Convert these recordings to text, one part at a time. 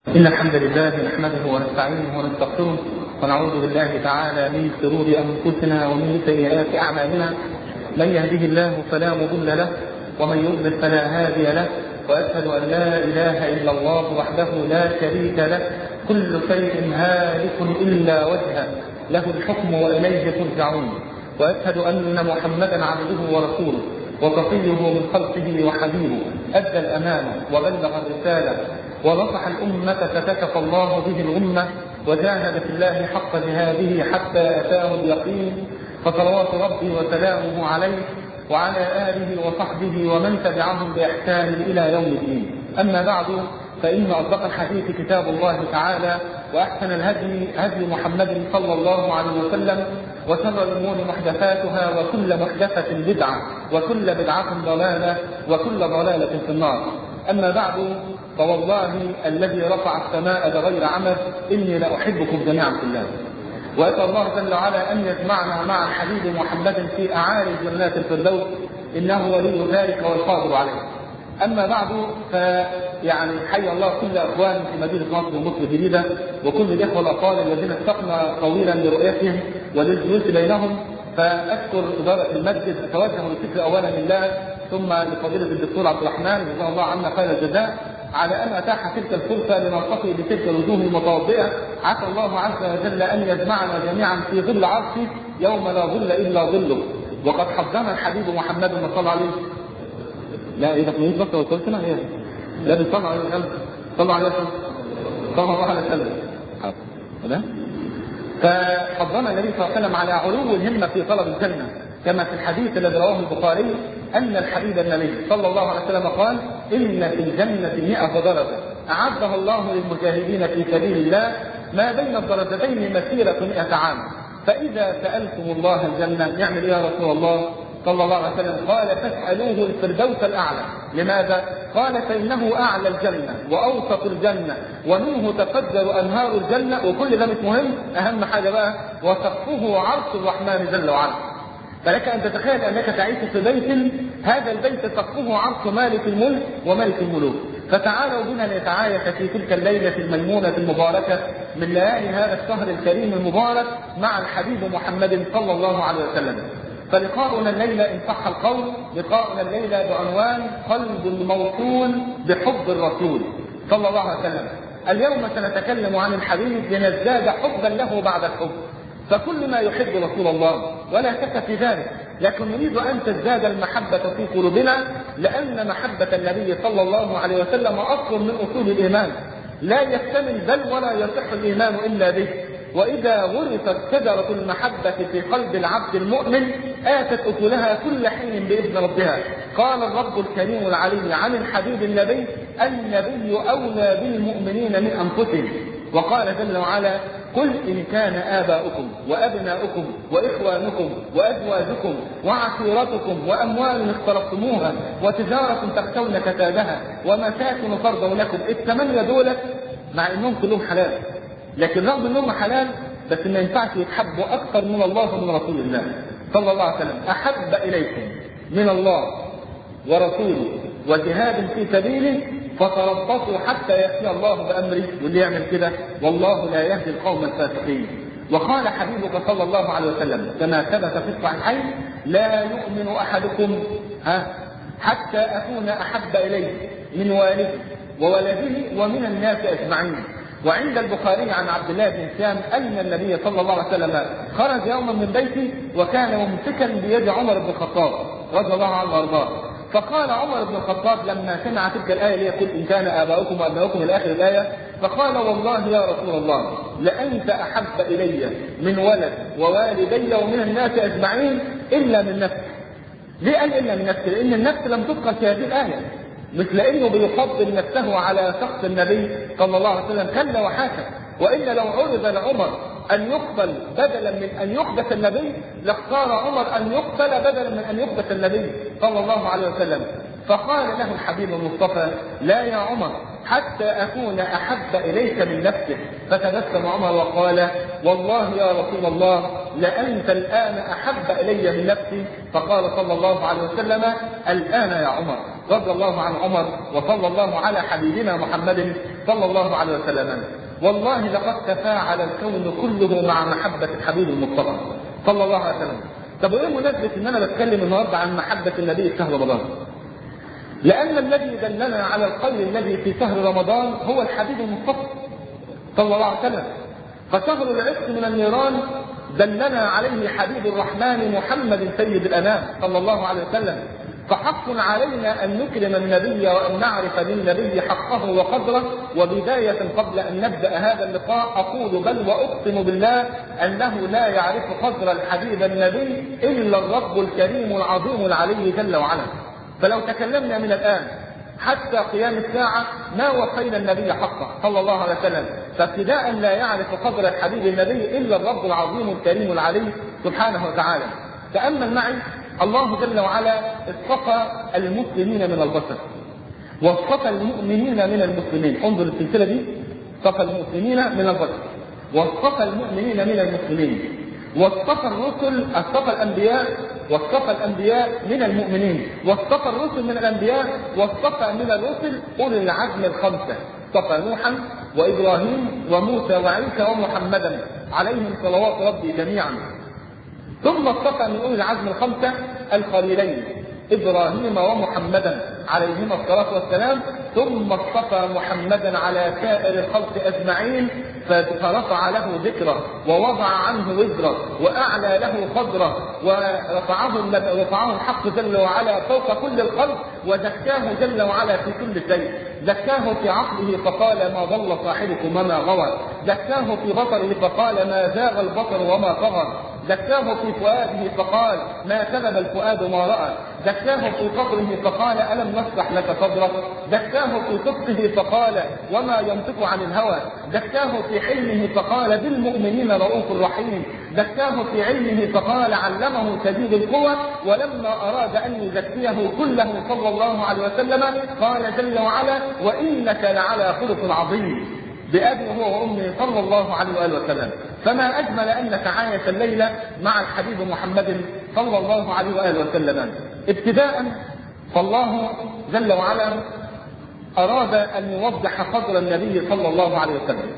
إن الحمد لله نحمده ونستعينه ونستغفره ونعوذ بالله تعالى من شرور أنفسنا ومن سيئات أعمالنا من يهده الله فلا مضل له ومن يضلل فلا هادي له وأشهد أن لا إله إلا الله وحده لا شريك له كل شيء هالك إلا وجهه له الحكم وإليه ترجعون وأشهد أن محمدا عبده ورسوله وصفيه من خلقه وحبيبه أدى الأمانة وبلغ الرسالة ونصح الأمة فكشف الله به الأمة وجاهد في الله حق جهاده حتى أتاه اليقين فصلوات ربي وسلامه عليه وعلى آله وصحبه ومن تبعهم بإحسان إلى يوم الدين أما بعد فإن أصدق الحديث كتاب الله تعالى وأحسن الهدي هدي محمد صلى الله عليه وسلم وشر الأمور محدثاتها وكل محدثة بدعة وكل بدعة ضلالة وكل ضلالة في النار أما بعد فوالله الذي رفع السماء بغير عمد إني لأحبكم جميعا في الله وأسأل الله جل وعلا أن يجمعنا مع الحبيب محمد في أعالي جنات الفردوس إنه ولي ذلك والقادر عليه أما بعد فيعني حي الله كل أخواني في مدينة نصر ومصر الجديدة وكل الإخوة الأفاضل الذين استقنا طويلا لرؤيتهم وللجلوس بينهم فأذكر إدارة المسجد أتوجه بالشكر أولا لله ثم لفضيلة الدكتور عبد الرحمن جزاه الله عنا خير الجزاء على ان اتاح تلك الفرصه لنلتقي بتلك الوجوه المتوضئه عسى الله عز وجل ان يجمعنا جميعا في ظل عرشه يوم لا ظل الا ظله وقد حضرنا الحبيب محمد صلى الله عليه لا ايه ده كويس بس قلت لنا ايه لا بنصلي عليه وسلم صلوا عليه وسلم صلى الله عليه وسلم حاضر فحضرنا النبي صلى الله عليه وسلم على علو الهمه في طلب الجنه كما في الحديث الذي رواه البخاري أن الحبيب النبي صلى الله عليه وسلم قال إن في الجنة مئة درجة أعدها الله للمجاهدين في سبيل الله ما بين الدرجتين مسيرة مئة عام فإذا سألتم الله الجنة يعمل إيه يا رسول الله صلى الله عليه وسلم قال فاسألوه الفردوس الأعلى لماذا؟ قال فإنه أعلى الجنة وأوسط الجنة ومنه تفجر أنهار الجنة وكل ده مش مهم أهم حاجة بقى وسقفه عرش الرحمن جل وعلا فلك ان تتخيل انك تعيش في بيت هذا البيت سقفه عرش مالك الملك وملك الملوك فتعالوا بنا نتعايش في تلك الليله الميمونه المباركه من ليالي هذا الشهر الكريم المبارك مع الحبيب محمد صلى الله عليه وسلم فلقاؤنا الليله ان صح القول لقاؤنا الليله بعنوان قلب موصول بحب الرسول صلى الله عليه وسلم اليوم سنتكلم عن الحبيب لنزداد حبا له بعد الحب فكل ما يحب رسول الله ولا شك في ذلك لكن نريد ان تزداد المحبه في قلوبنا لان محبه النبي صلى الله عليه وسلم اصل من اصول الايمان لا يكتمل بل ولا يصح الايمان الا به واذا غرست شجره المحبه في قلب العبد المؤمن اتت اكلها كل حين باذن ربها قال الرب الكريم العليم عن الحبيب النبي النبي اولى بالمؤمنين من انفسهم وقال جل وعلا قل إن كان آباؤكم وأبناؤكم وإخوانكم وأزواجكم وعشيرتكم وأموال اقترفتموها وتجارة تخشون كتابها ومساكن ترضونكم الثمانية دولت مع إنهم كلهم حلال لكن رغم إنهم حلال بس ما ينفعش يتحبوا أكثر من الله ومن رسول الله صلى الله عليه وسلم أحب إليكم من الله ورسوله وجهاد في سبيله فتربصوا حتى ياتي الله بامره واللي يعمل كده والله لا يهدي القوم الفاسقين وقال حبيبك صلى الله عليه وسلم كما ثبت في الصحيحين لا يؤمن احدكم ها حتى اكون احب اليه من والده وولده ومن الناس اجمعين وعند البخاري عن عبد الله بن هشام ان النبي صلى الله عليه وسلم خرج يوما من بيته وكان ممسكا بيد عمر بن الخطاب رضي الله عنه وارضاه فقال عمر بن الخطاب لما سمع تلك الآية اللي يقول إن كان آباؤكم وأبناؤكم إلى آخر الآية فقال والله يا رسول الله لأنت أحب إلي من ولد ووالدي ومن الناس أجمعين إلا من نفسي. ليه قال إلا من نفسي؟ لأن النفس لم تذكر في هذه الآية. مش لأنه بيفضل نفسه على شخص النبي صلى الله عليه وسلم كلا وحاشا وإلا لو عرض لعمر أن يقبل بدلا من أن يحدث النبي لاختار عمر أن يقبل بدلا من أن يحدث النبي صلى الله عليه وسلم فقال له الحبيب المصطفى لا يا عمر حتى أكون أحب إليك من نفسك فتبسم عمر وقال والله يا رسول الله لأنت الآن أحب إلي من نفسي فقال صلى الله عليه وسلم الآن يا عمر رضي الله عن عمر وصلى الله على حبيبنا محمد صلى الله عليه وسلم والله لقد تفاعل الكون كله مع محبة الحبيب المصطفى صلى الله عليه وسلم طب وايه مناسبة ان انا بتكلم النهارده عن محبة النبي في شهر رمضان؟ لأن الذي دلنا على الخير الذي في شهر رمضان هو الحبيب المصطفى صلى الله عليه وسلم فشهر العتق من النيران دلنا عليه حبيب الرحمن محمد سيد الأنام صلى الله عليه وسلم فحق علينا أن نكرم النبي وأن نعرف للنبي حقه وقدره وبداية قبل أن نبدأ هذا اللقاء أقول بل وأقسم بالله أنه لا يعرف قدر الحبيب النبي إلا الرب الكريم العظيم العلي جل وعلا فلو تكلمنا من الآن حتى قيام الساعة ما وفينا النبي حقه صلى الله عليه وسلم فابتداء لا يعرف قدر الحبيب النبي إلا الرب العظيم الكريم العلي سبحانه وتعالى تأمل معي الله جل وعلا اصطفى المسلمين من البشر واصطفى المؤمنين من المسلمين انظر السلسلة دي اصطفى المسلمين من البشر واصطفى المؤمنين من المسلمين واصطفى الرسل اصطفى الانبياء واصطفى الانبياء من المؤمنين واصطفى الرسل من الانبياء واصطفى من الرسل اولي العزم الخمسه اصطفى نوحا وابراهيم وموسى وعيسى ومحمدا عليهم صلوات ربي جميعا ثم اصطفى من اولي العزم الخمسه الخليلين ابراهيم ومحمدا عليهما الصلاه والسلام ثم اصطفى محمدا على سائر الخلق اجمعين فرفع له ذكره ووضع عنه وزره واعلى له قدره ورفعه رفعه الحق جل وعلا فوق كل الخلق وزكاه جل وعلا في كل شيء زكاه في عقله فقال ما ضل صاحبكم وما غوى زكاه في بصره فقال ما زاغ البصر وما طغى زكاه في فؤاده فقال ما كذب الفؤاد ما راى زكاه في صدره فقال الم نشرح لك صدرك زكاه في صدقه فقال وما ينطق عن الهوى زكاه في حلمه فقال بالمؤمنين رؤوف رحيم زكاه في علمه فقال علمه شديد القوى ولما اراد ان يزكيه كله صلى الله عليه وسلم قال جل وعلا وانك لعلى خلق عظيم بأبي هو وأمي صلى الله عليه وآله وسلم فما أجمل أنك عايش الليلة مع الحبيب محمد صلى الله عليه وآله وسلم ابتداء فالله جل وعلا أراد أن يوضح قدر النبي صلى الله عليه وسلم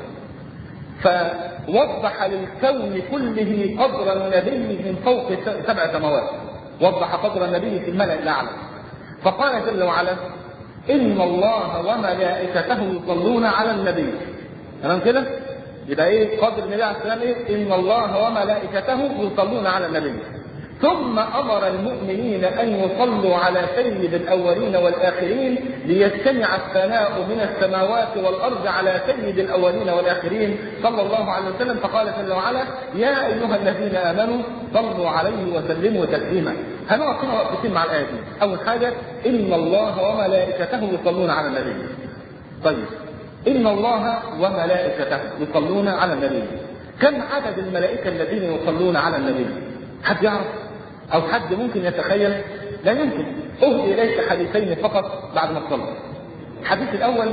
فوضح للكون كله قدر النبي من فوق سبع سماوات وضح قدر النبي في الملأ الأعلى فقال جل وعلا إن الله وملائكته يصلون على النبي تمام كده؟ يبقى ايه قدر النبي عليه السلام ايه؟ ان الله وملائكته يصلون على النبي. ثم امر المؤمنين ان يصلوا على سيد الاولين والاخرين ليجتمع الثناء من السماوات والارض على سيد الاولين والاخرين صلى الله عليه وسلم فقال جل وعلا يا ايها الذين امنوا صلوا عليه وسلموا تسليما. هنقف هنا وقفتين مع الايه دي. اول حاجه ان الله وملائكته يصلون على النبي. طيب إن الله وملائكته يصلون على النبي كم عدد الملائكة الذين يصلون على النبي حد يعرف أو حد ممكن يتخيل لا يمكن أهدي إليك حديثين فقط بعد ما تصلي الحديث الأول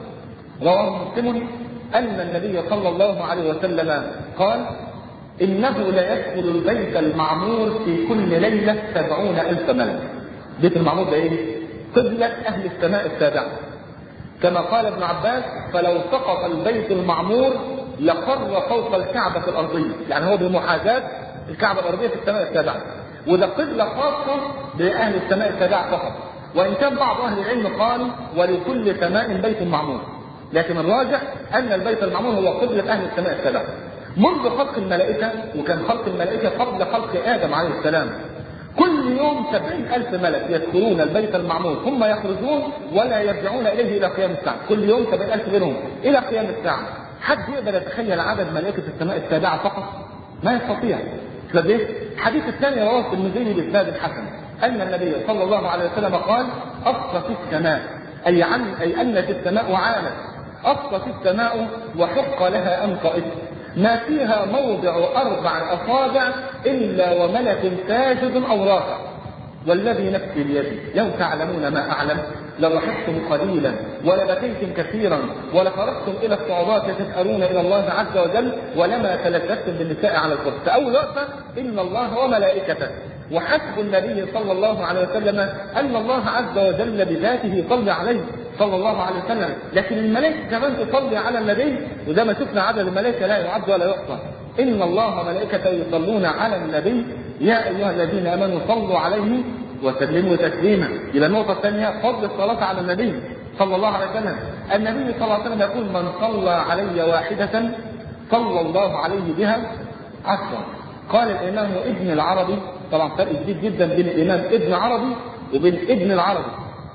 رواه مسلم أن النبي صلى الله عليه وسلم قال إنه لا يدخل البيت المعمور في كل ليلة سبعون ألف ملك بيت المعمور ده إيه؟ قبلة أهل السماء السابعة كما قال ابن عباس فلو سقط البيت المعمور لقر فوق الكعبة الأرضية يعني هو بمحاذاة الكعبة الأرضية في السماء السابعة وده قبلة خاصة بأهل السماء السابعة فقط وإن كان بعض أهل العلم قال ولكل سماء بيت معمور لكن الراجح أن البيت المعمور هو قبلة أهل السماء السابعة منذ خلق الملائكة وكان خلق الملائكة قبل خلق آدم عليه السلام كل يوم سبعين ألف ملك يدخلون البيت المعمور ثم يخرجون ولا يرجعون إليه إلى قيام الساعة كل يوم سبعين ألف منهم إلى قيام الساعة حد يقدر يتخيل عدد ملائكة السماء السابعة فقط ما يستطيع ليه؟ الحديث الثاني رواه الترمذي بإسناد الحسن أن النبي صلى الله عليه وسلم قال أصفت السماء أي عن أي أنت السماء عانت أصفت السماء وحق لها أن تئس ما فيها موضع أربع أصابع إلا وملك ساجد أو راكع والذي نفسي بيده لو تعلمون ما أعلم لضحكتم قليلا ولبكيتم كثيرا ولخرجتم الى الصعوبات تسالون الى الله عز وجل ولما تلذذتم بالنساء على الكرسي فاول وقفه ان الله وملائكته وحسب النبي صلى الله عليه وسلم ان الله عز وجل بذاته يصلي عليه صلى الله عليه وسلم لكن الملائكه كمان تصلي على النبي وده ما شفنا عدد الملائكه لا يعد ولا يحصى ان الله وملائكته يصلون على النبي يا ايها الذين امنوا صلوا عليه وسلموا تسليما الى النقطه الثانيه فضل الصلاه على النبي صلى الله عليه وسلم النبي صلى الله عليه وسلم يقول من صلى علي واحده صلى الله عليه بها عشرا قال الامام ابن العربي طبعا فرق كبير جدا بين الامام ابن عربي وبين ابن العربي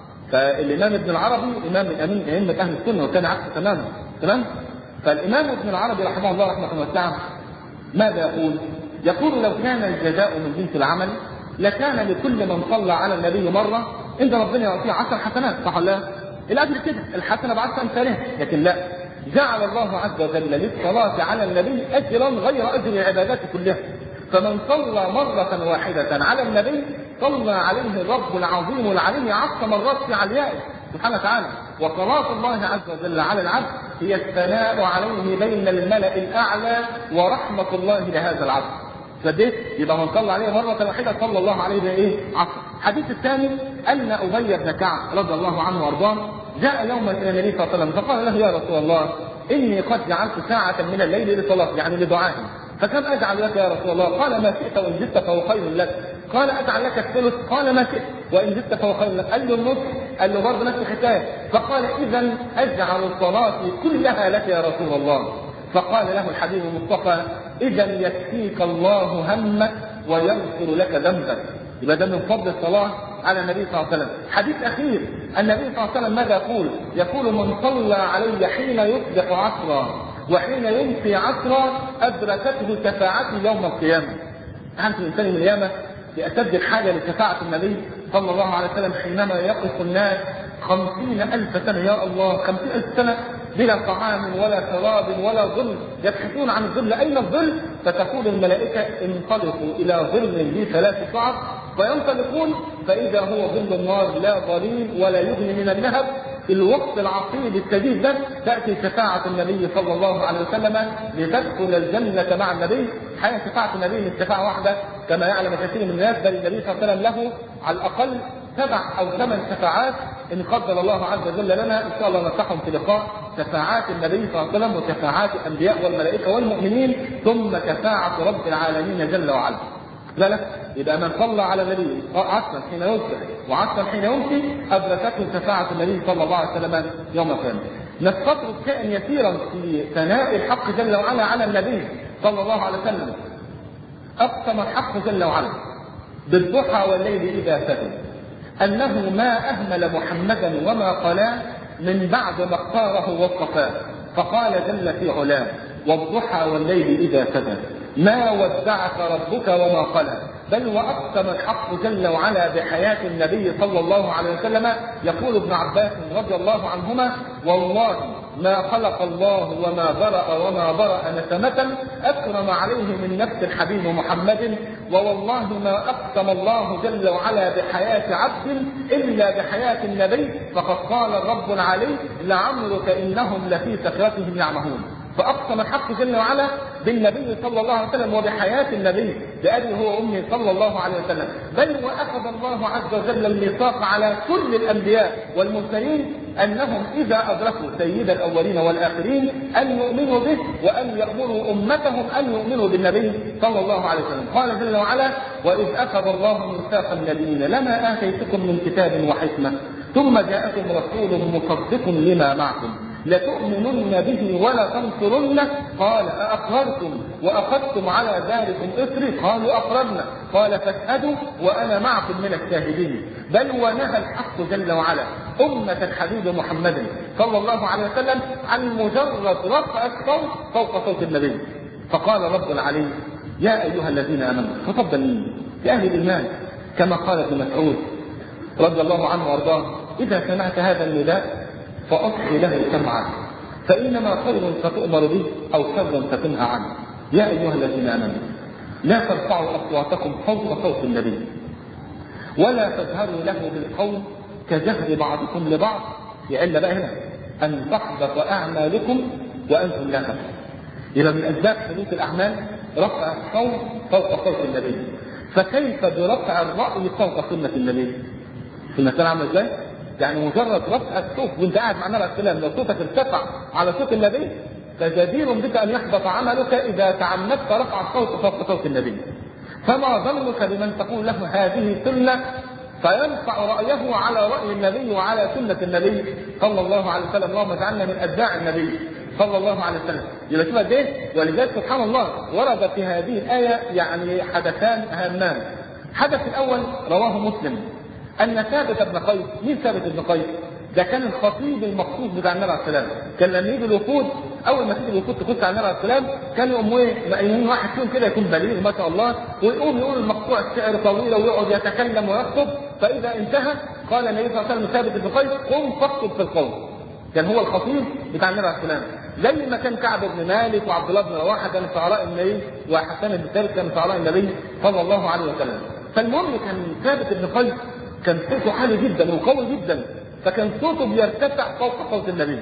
فالامام ابن العربي امام من امين ائمه اهل السنه وكان عكس تماما تمام فالامام ابن العربي رحمه الله رحمه واسعه ماذا يقول؟ يقول لو كان الجزاء من جنس العمل لكان لكل من صلى على النبي مره عند ربنا يعطيه عشر حسنات صح ولا لا؟ الاجر كده الحسنه بعشر امثالها لكن لا جعل الله عز وجل للصلاه على النبي اجرا غير اجر العبادات كلها فمن صلى مرة واحدة على النبي صلى عليه الرب العظيم العليم عشر مرات في عليائه سبحانه وتعالى وصلاة الله عز وجل على العبد هي الثناء عليه بين الملأ الأعلى ورحمة الله لهذا العبد فديت يبقى من صلى عليه مرة واحدة صلى الله عليه بإيه؟ عشر. الحديث الثاني أن أبي بن كعب رضي الله عنه وأرضاه جاء يوما إلى النبي صلى الله عليه وسلم فقال له يا رسول الله إني قد جعلت ساعة من الليل لصلاة يعني لدعائي فكم اجعل لك يا رسول الله؟ قال ما شئت وان زدت فهو خير لك. قال اجعل لك الثلث؟ قال ما شئت وان زدت فهو خير لك. قال له النصف؟ قال له برضه نفس الحكايه. فقال اذا اجعل صلاتي كلها لك يا رسول الله. فقال له الحبيب المصطفى اذا يكفيك الله همك ويغفر لك ذنبك. يبقى ده من فضل الصلاه على النبي صلى الله عليه وسلم. حديث اخير النبي صلى الله عليه وسلم ماذا يقول؟ يقول من صلى علي حين يصبح عصرا وحين يمسي عصرا أدركته شفاعته يوم القيامة. أنت الإنسان من القيامة بأشد الحاجة لشفاعة النبي صلى الله عليه وسلم حينما يقف الناس خمسين ألف سنة يا الله خمسين ألف سنة بلا طعام ولا شراب ولا ظل يبحثون عن الظل أين الظل؟ فتقول الملائكة انطلقوا إلى ظل ذي ثلاث شعب فينطلقون فإذا هو ظل النار لا ظليل ولا يغني من اللهب في الوقت العصيب الشديد ده تاتي شفاعه النبي صلى الله عليه وسلم لتدخل الجنه مع النبي حقيقه شفاعه النبي مش شفاعه واحده كما يعلم كثير من الناس بل النبي صلى الله عليه وسلم له على الاقل سبع او ثمان شفاعات ان قدر الله عز وجل لنا ان شاء الله نفتحهم في لقاء شفاعات النبي صلى الله عليه وسلم وشفاعات الانبياء والملائكه والمؤمنين ثم شفاعه رب العالمين جل وعلا. ذلك يبقى من صلى على النبي عصرا حين يصبح وعصرا حين يمسي ادركته شفاعه النبي صلى الله عليه وسلم يوم القيامه. نستطرد شيئا يسيرا في ثناء الحق جل وعلا على النبي صلى الله عليه وسلم. اقسم الحق جل وعلا بالضحى والليل اذا سجد انه ما اهمل محمدا وما قلاه من بعد ما اختاره واصطفاه فقال جل في علاه والضحى والليل اذا سجد ما ودعك ربك وما قلى بل واقسم الحق جل وعلا بحياه النبي صلى الله عليه وسلم يقول ابن عباس رضي الله عنهما والله ما خلق الله وما برأ وما برأ نسمة أكرم عليه من نفس الحبيب محمد ووالله ما أقسم الله جل وعلا بحياة عبد إلا بحياة النبي فقد قال الرب العلي لعمرك إنهم لفي سكرتهم يعمهون فاقسم الحق جل وعلا بالنبي صلى الله عليه وسلم وبحياه النبي بابي هو وامي صلى الله عليه وسلم بل واخذ الله عز وجل الميثاق على كل الانبياء والمرسلين انهم اذا ادركوا سيد الاولين والاخرين ان يؤمنوا به وان يامروا امتهم ان يؤمنوا بالنبي صلى الله عليه وسلم قال جل وعلا واذ اخذ الله ميثاق النبيين لما اتيتكم من كتاب وحكمه ثم جاءكم رسول مصدق لما معكم لتؤمنن به ولا تنصرنه قال أأقررتم وأخذتم على ذلكم إثري قالوا أقررنا قال فاشهدوا وأنا معكم من الشاهدين بل ونهى الحق جل وعلا أمة الحبيب محمد صلى الله عليه وسلم عن مجرد رفع الصوت فوق صوت النبي فقال رب العلي يا أيها الذين آمنوا خطب مين؟ لأهل الإيمان كما قال ابن مسعود رضي الله عنه وارضاه إذا سمعت هذا النداء فأصغي له سمعا فإنما خير فتؤمر به أو شر فتنهى عنه يا أيها الذين آمنوا لا ترفعوا أصواتكم فوق صوت النبي ولا تجهروا له بالقول كجهل بعضكم لبعض يعل بقى هنا أن تحبط أعمالكم وأنتم لا تشعرون يبقى من أسباب حدوث الأعمال رفع الصوت فوق صوت النبي فكيف برفع الرأي فوق سنة النبي؟ المسألة عاملة ازاي؟ يعني مجرد رفع الصوت وانت قاعد مع النبي عليه السلام لو صوتك ارتفع على صوت النبي فجدير بك ان يحبط عملك اذا تعمدت رفع الصوت فوق صوت النبي. فما ظنك بمن تقول له هذه سنه فيرفع رايه على راي النبي وعلى سنه النبي صلى الله عليه وسلم اللهم اجعلنا من اتباع النبي صلى الله عليه وسلم يبقى شوف قد ايه ولذلك سبحان الله ورد في هذه الايه يعني حدثان هامان الحدث الاول رواه مسلم ان ثابت بن قيس مين ثابت بن قيس؟ ده كان الخطيب المخصوص بتاع النبي عليه السلام كان لما يجي الوفود اول ما تيجي الوفود تخش على النبي عليه السلام كان يقوم ايه مأيمون واحد فيهم كده يكون بليغ ما شاء الله ويقوم يقول المقطوع الشعر طويله ويقعد يتكلم ويخطب فاذا انتهى قال النبي صلى الله عليه وسلم ثابت بن قيس قم فاخطب في القوم كان هو الخطيب بتاع النبي عليه السلام زي ما كان كعب بن مالك وعبد الله بن رواحه كانوا شعراء النبي وحسان بن ثابت كانوا شعراء النبي صلى الله عليه وسلم فالمهم كان ثابت بن قيس كان صوته عالي جدا وقوي جدا فكان صوته بيرتفع فوق صوت النبي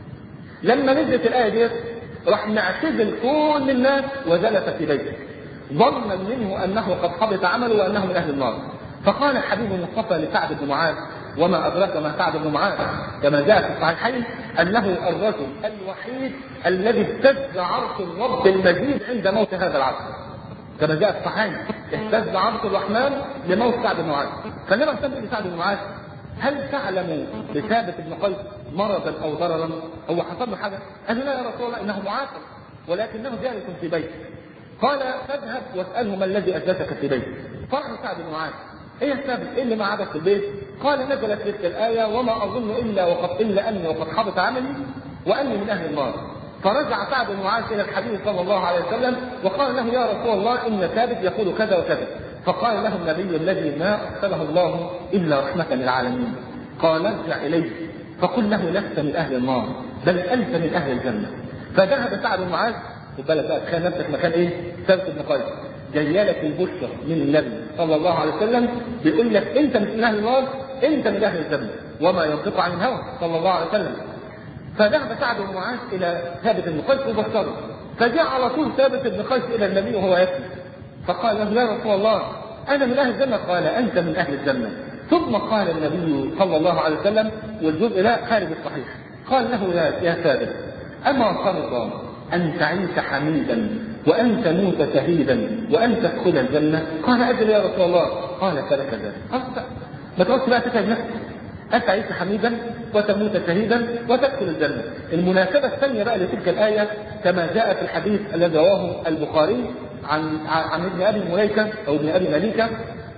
لما نزلت الايه ديت راح معتزل كل الناس وجلس في بيته ظنا منه انه قد حبط عمله وانه من اهل النار فقال الحبيب المصطفى لسعد بن معاذ وما ادراك ما سعد بن معاذ كما جاء في الصحيحين انه الرجل الوحيد الذي اهتز عرش الرب المجيد عند موت هذا العبد كما جاء في الصحيحين اهتز عرش الرحمن لموت سعد بن معاذ فالنبي صلى الله لسعد بن معاذ هل تعلم لثابت بن قيس مرضا او ضررا؟ هو حصل له حاجه؟ قال لا يا رسول الله انه معافى ولكنه جالس في بيته. قال فاذهب واساله ما الذي اجلسك في بيته؟ فرح سعد بن معاذ ايه يا ثابت ايه اللي معادك في البيت؟ قال نزلت تلك الايه وما اظن الا وقد الا اني وقد حبط عملي واني من اهل النار. فرجع سعد بن معاذ الى الحبيب صلى الله عليه وسلم وقال له يا رسول الله ان ثابت يقول كذا وكذا. فقال له النبي الذي ما ارسله الله الا رحمه للعالمين. قال ارجع اليه فقل له لست من اهل النار بل انت من اهل الجنه. فذهب سعد بن معاذ خد بالك بقى تخيل نفسك مكان ايه؟ ثابت بن قيس. جايه لك البشرى من النبي صلى الله عليه وسلم بيقول لك انت مش من اهل النار انت من اهل الجنه وما ينطق عن الهوى صلى الله عليه وسلم فذهب سعد بن معاذ الى ثابت بن قيس وبشره فجاء على طول ثابت بن قيس الى النبي وهو يبكي فقال له يا رسول الله انا من اهل الجنه قال انت من اهل الجنه ثم قال النبي صلى الله عليه وسلم والجزء لا خارج الصحيح قال له يا يا ثابت اما ترضى ان تعيش حميدا وان تموت شهيدا وان تدخل الجنه قال اجل يا رسول الله قال فلك ذلك خلاص ما تقعدش بقى تتعب نفسك أن تعيش حميدا وتموت شهيدا وتدخل الجنة. المناسبة الثانية بقى لتلك الآية كما جاء في الحديث الذي رواه البخاري عن عن ابن أبي مليكة أو ابن أبي مليكة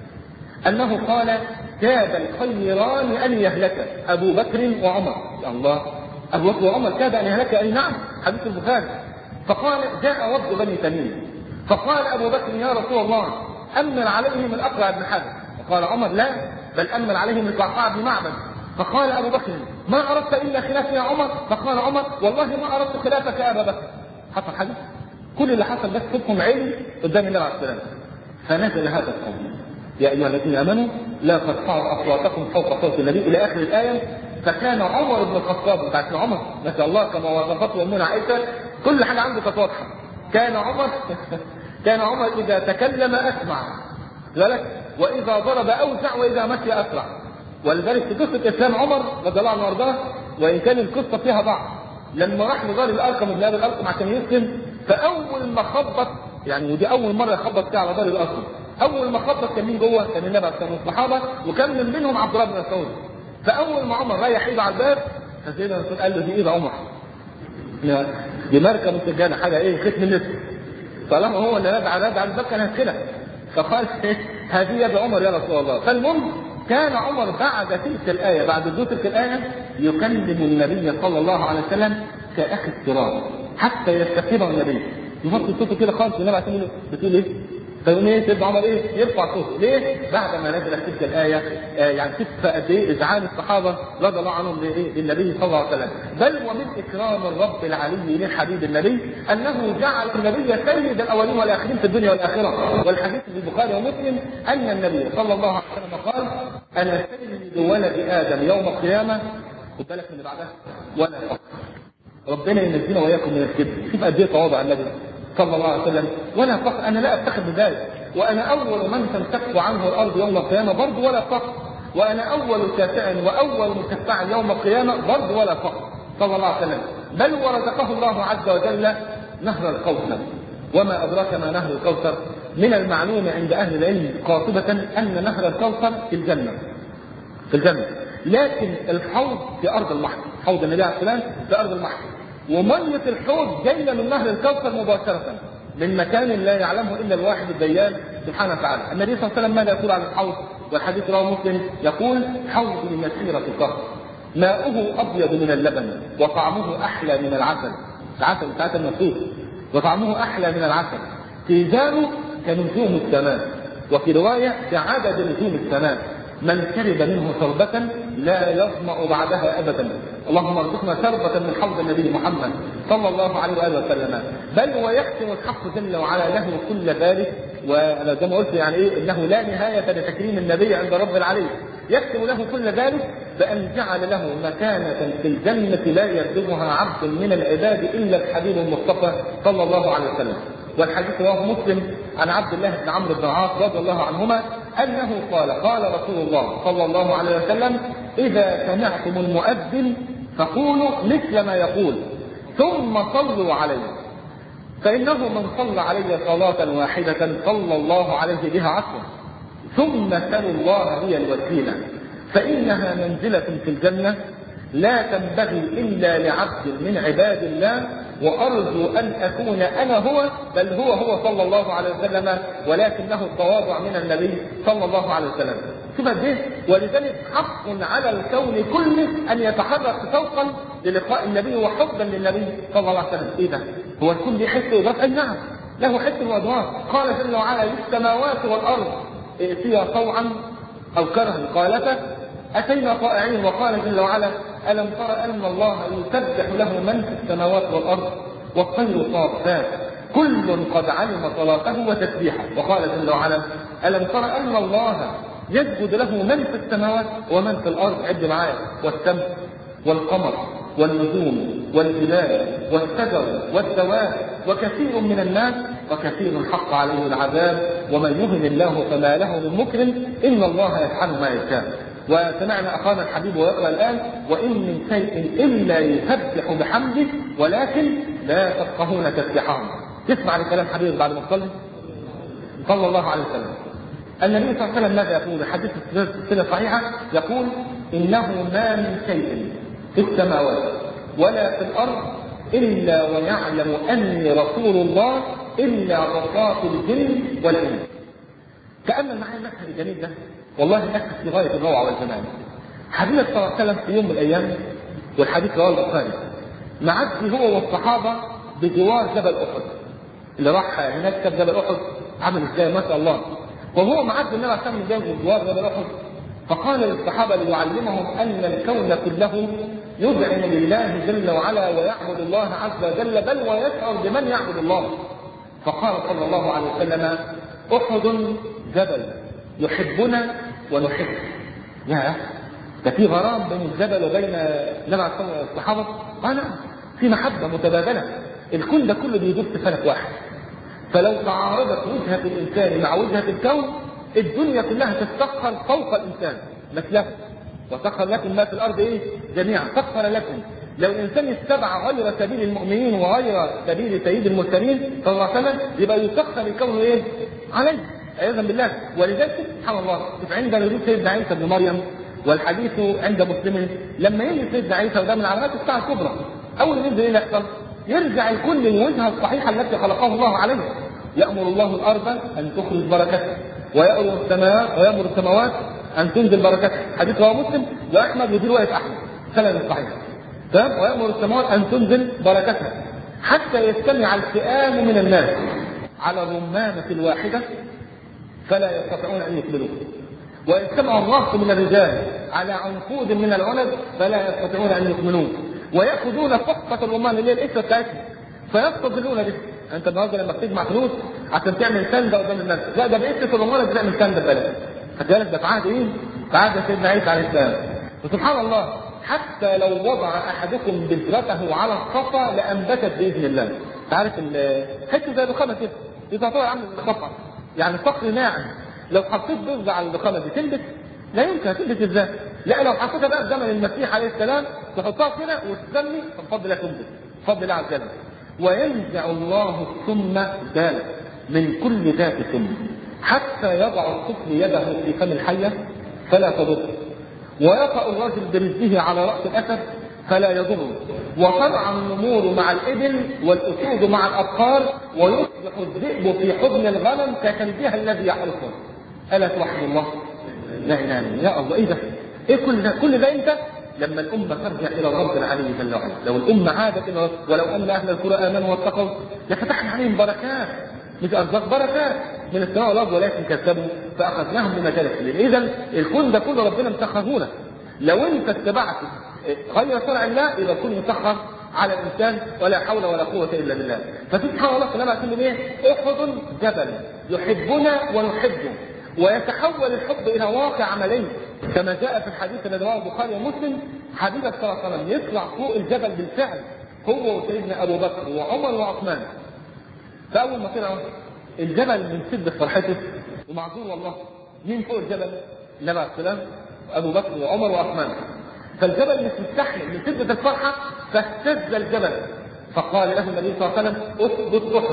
أنه قال كاد الخيران أن يهلك أبو بكر وعمر يا الله أبو بكر وعمر كاد أن يهلك أي نعم حديث البخاري فقال جاء وفد بني تميم فقال أبو بكر يا رسول الله أمن عليهم الأقرع بن حاتم فقال عمر لا بل أمن عليهم القعقاع بن معبد فقال أبو بكر ما أردت إلا خلافي يا عمر فقال عمر والله ما أردت خلافك يا أبا بكر حصل حديث كل اللي حصل بس حكم علم قدام النبي عليه السلام فنزل هذا القول يا أيها الذين آمنوا لا ترفعوا أصواتكم فوق صوت النبي إلى آخر الآية فكان عمر بن الخطاب انت عارفين عمر ما شاء الله كما وصفته امنا عائشه كل حاجه عنده كانت واضحه كان عمر كان عمر اذا تكلم اسمع ذلك واذا ضرب اوسع واذا مشي اسرع ولذلك في قصه اسلام عمر رضي الله عنه وارضاه وان كان القصه فيها ضعف لما راح لدار الارقم ابن ابي الارقم عشان يسلم فاول ما خبط يعني ودي اول مره يخبط فيها على دار الارقم اول ما خبط كان مين جوه؟ كان النبي كان الصحابه وكان من منهم عبد الله بن مسعود فاول ما عمر ريح ايده على الباب فسيدنا الرسول قال له دي ايد عمر دي ماركه مسجله حاجه ايه ختم النسر طالما هو اللي رد على رد على الباب كان هيدخلها فقال هذه يد عمر يا رسول الله فالمهم كان عمر بعد تلك الايه بعد نزول تلك الايه يكلم النبي صلى الله عليه وسلم كاخي الصراط حتى يستقيم النبي يحط صوته كده خالص والنبي عليه الصلاه بتقول ايه؟ فيقول ايه سيدنا عمر ايه؟ يرفع صوته، ليه؟ بعد ما نزلت تلك الايه آه يعني شوف قد ايه ازعاج الصحابه رضي الله عنهم لايه؟ للنبي صلى الله عليه وسلم، بل ومن اكرام الرب العلي للحبيب النبي انه جعل النبي سيد الاولين والاخرين في الدنيا والاخره، والحديث في البخاري ومسلم ان النبي صلى الله عليه وسلم قال: انا سيد ولد ادم يوم القيامه خد بالك من اللي بعدها ولا فقر ربنا ينزلنا واياكم من الكذب شوف قد ايه تواضع النبي صلى الله عليه وسلم ولا فقر انا لا افتخر بذلك وانا اول من تنتف عنه الارض يوم القيامه برضه ولا فقر وانا اول شافع واول مشفع يوم القيامه برضه ولا فقر صلى الله عليه وسلم بل ورزقه الله عز وجل نهر الكوثر وما ادراك ما نهر الكوثر من المعلوم عند اهل العلم قاطبه ان نهر الكوثر في الجنه في الجنه لكن الحوض في ارض المحر حوض النبي عليه السلام في ارض المحر وميه الحوض جايه من نهر الكوثر مباشره من مكان لا يعلمه الا الواحد الديان سبحانه وتعالى النبي صلى الله عليه وسلم ماذا يقول عن الحوض والحديث رواه مسلم يقول حوض مسيره القهر ماؤه ابيض من اللبن وطعمه احلى من العسل العسل بتاعت النصيب وطعمه احلى من العسل تيجانه كنجوم السماء وفي روايه كعدد نجوم السماء من شرب منه شربة لا يظمأ بعدها أبدا اللهم ارزقنا شربة من حوض النبي محمد صلى الله عليه وآله وسلم بل ويختم الحق جل وعلا له كل ذلك وانا زي ما قلت يعني ايه انه لا نهايه لتكريم النبي عند رب العالمين يختم له كل ذلك بان جعل له مكانه في الجنه لا يبلغها عبد من العباد الا الحبيب المصطفى صلى الله عليه وسلم والحديث رواه مسلم عن عبد الله بن عمرو بن العاص رضي الله عنهما انه قال قال رسول الله صلى الله عليه وسلم اذا سمعتم المؤذن فقولوا مثل ما يقول ثم صلوا عليه فانه من صلى علي صلاه واحده صلى الله عليه بها عشرا ثم سلوا الله هي الوسيله فانها منزله في الجنه لا تنبغي الا لعبد من عباد الله وارجو ان اكون انا هو بل هو هو صلى الله عليه وسلم ولكنه التواضع من النبي صلى الله عليه وسلم شوف قد ايه ولذلك حق على الكون كله ان يتحرك شوقا للقاء النبي وحبا للنبي صلى الله عليه وسلم ايه ده؟ هو الكل يحس اضافه؟ اي نعم له حس وادوار قال جل وعلا للسماوات والارض ائتيا طوعا او كرها قالتا اتينا طائعين وقال جل وعلا الم تر ان الله يسبح له من في السماوات والارض والطير صافات كل قد علم صلاته وتسبيحه وقال جل وعلا الم تر ان الله يسجد له من في السماوات ومن في الارض عد معايا والشمس والقمر والنجوم والجبال والشجر والدواب وكثير من الناس وكثير حق عليه العذاب ومن يهن الله فما له من مكرم ان الله يفعل ما يشاء وسمعنا اخانا الحبيب ويقرا الان وان من شيء الا يسبح بحمده ولكن لا تفقهون تسبيحهم تسمع لكلام حبيب بعد ما تصلي صلى الله عليه وسلم النبي صلى الله عليه وسلم ماذا يقول؟ حديث السلسله الصحيحه يقول انه ما من شيء في السماوات ولا في الارض الا ويعلم اني رسول الله الا عصاة الجن والانس. كان المعنى المشهد الجميل ده والله مشهد في غايه الروعه والجمال. حبيبنا صلى الله عليه وسلم في يوم من الايام والحديث رواه البخاري معدي هو والصحابه بجوار جبل احد اللي راح هناك كتاب جبل احد عمل ازاي ما شاء الله وهو معدي النبي عليه الصلاه والسلام بجوار جبل احد فقال للصحابه ليعلمهم ان الكون كله يذعن لله جل وعلا ويعبد الله عز وجل بل ويشعر بمن يعبد الله فقال صلى الله عليه وسلم احد جبل يحبنا ونحب يا ده في غرام بين الجبل وبين النبي عليه الصلاه والصحابه قال نعم في محبه متبادله الكون ده كله بيدور في فلك واحد فلو تعارضت وجهه الانسان مع وجهه الكون الدنيا كلها تتسخر فوق الانسان مثله وسخر لكم ما في الارض ايه؟ جميعا سخر لكم لو الانسان اتبع غير سبيل المؤمنين وغير سبيل سيد المرسلين صلى الله عليه وسلم يبقى يسخر الكون ايه؟ عليه عياذا بالله ولذلك سبحان الله شوف عند نزول سيدنا عيسى بن مريم والحديث عند مسلم لما يجي سيدنا عيسى وده من علامات الساعه الكبرى اول ما ينزل ايه اللي يحصل؟ يرجع الكل للوجهه الصحيحه التي خلقه الله عليها يامر الله الارض ان تخرج بركتها ويأمر السماوات ويأمر السماوات أن تنزل بركتها حديث رواه مسلم وأحمد ودي رواية أحمد سند صحيح تمام ويأمر السماوات أن تنزل بركتها حتى يجتمع الفئام من الناس على الرمانة الواحدة فلا يستطيعون أن يكملوه ويجتمع الرهط من الرجال على عنقود من العنب فلا يستطيعون أن يكملوه ويأخذون فقة الرمان اللي هي القشرة بتاعتهم فيستظلون به انت النهارده لما بتجمع فلوس عشان تعمل سنده قدام الناس لا ده بقيت في الرمانه بتعمل سنده ببلاش خد بالك ده في عهد ايه؟ بعد سيدنا عيسى عليه السلام وسبحان الله حتى لو وضع احدكم بذرته على الصفا لانبتت باذن الله تعرف حته زي الرخامه كده اذا طلع عامل الصفا يعني صخر ناعم لو حطيت بذره على الرخامه دي تنبت لا يمكن هتنبت ازاي لا لو حطيتها بقى في زمن المسيح عليه السلام تحطها كده وتسمي فبفضل الله تنبت بفضل الله عز وجل وينزع الله السم ذلك من كل ذات سم حتى يضع الطفل يده في فم الحيه فلا تضر ويقع الرجل برزه على راس الاسد فلا يضر وترعى النمور مع الابل والاسود مع الابقار ويصبح الذئب في حضن الغنم ككلبها الذي يحرسه الا توحد الله لا اله الا يا الله ايه ده؟ ايه كل ده؟ كل ده امتى؟ لما الأمة ترجع إلى الرب العلي جل وعلا، لو الأمة عادت إلى الرب ولو أن أهل القرى آمنوا واتقوا لفتحنا عليهم بركات مش أرزاق بركات من السماء والأرض ولكن كذبوا فأخذناهم بمجال السبيل، إذا الكون ده كله ربنا مسخره لك. لو أنت اتبعت غير شرع الله يبقى الكون مسخر على الانسان ولا حول ولا قوه الا بالله فسبحان الله كلام كل ايه احد جبل يحبنا ونحبه ويتحول الحب الى واقع عملي كما جاء في الحديث الذي رواه البخاري ومسلم حبيبك صلى الله عليه وسلم يطلع فوق الجبل بالفعل هو وسيدنا ابو بكر وعمر وعثمان فاول ما طلعوا الجبل من شده فرحته ومعذور والله مين فوق الجبل؟ النبي عليه السلام ابو بكر وعمر وعثمان فالجبل مش مستحمل من شده الفرحه فاهتز الجبل فقال له النبي صلى الله عليه وسلم اثبت احد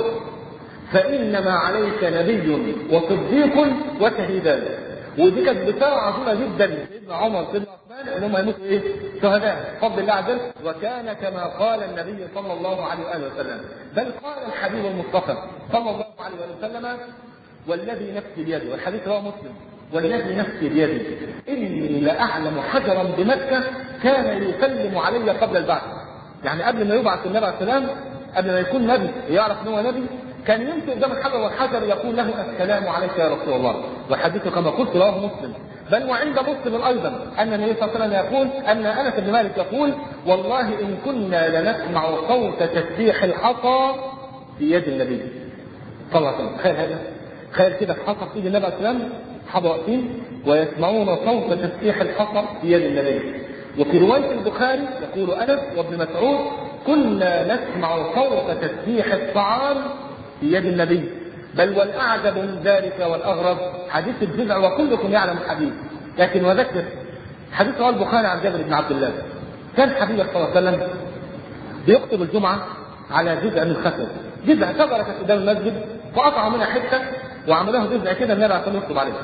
فانما عليك نبي وصديق وشهيدان ودي كانت بشاره عظيمه جدا سيدنا عمر سيدنا عثمان ان هم يموتوا ايه؟ شهداء بفضل الله عز وجل وكان كما قال النبي صلى الله عليه واله وسلم بل قال الحبيب المصطفى صلى الله عليه واله وسلم والذي نفسي بيده والحديث رواه مسلم والذي نفسي بيده اني لاعلم حجرا بمكه كان يسلم علي قبل البعث يعني قبل ما يبعث النبي عليه السلام قبل ما يكون نبي يعرف ان هو نبي كان يمشي قدام الحجر والحجر يقول له السلام عليك يا رسول الله والحديث كما قلت رواه مسلم بل وعند مسلم ايضا ان النبي صلى الله عليه وسلم يقول ان انس بن مالك يقول والله ان كنا لنسمع صوت تسبيح الحصى في يد النبي صلى الله عليه وسلم تخيل هذا تخيل كده الحصى في يد النبي عليه السلام الصحابه واقفين ويسمعون صوت تسبيح الحصى في يد النبي وفي روايه البخاري يقول انس وابن مسعود كنا نسمع صوت تسبيح الطعام في يد النبي بل والاعجب من ذلك والاغرب حديث الجزع وكلكم يعلم الحديث لكن وذكر حديث رواه البخاري عن جابر بن عبد الله كان حبيبك صلى الله عليه وسلم بيخطب الجمعه على جزء من خشب جزء شجره كانت قدام المسجد فقطعوا منها حته وعملوها جزء كده النبي عشان يخطب عليه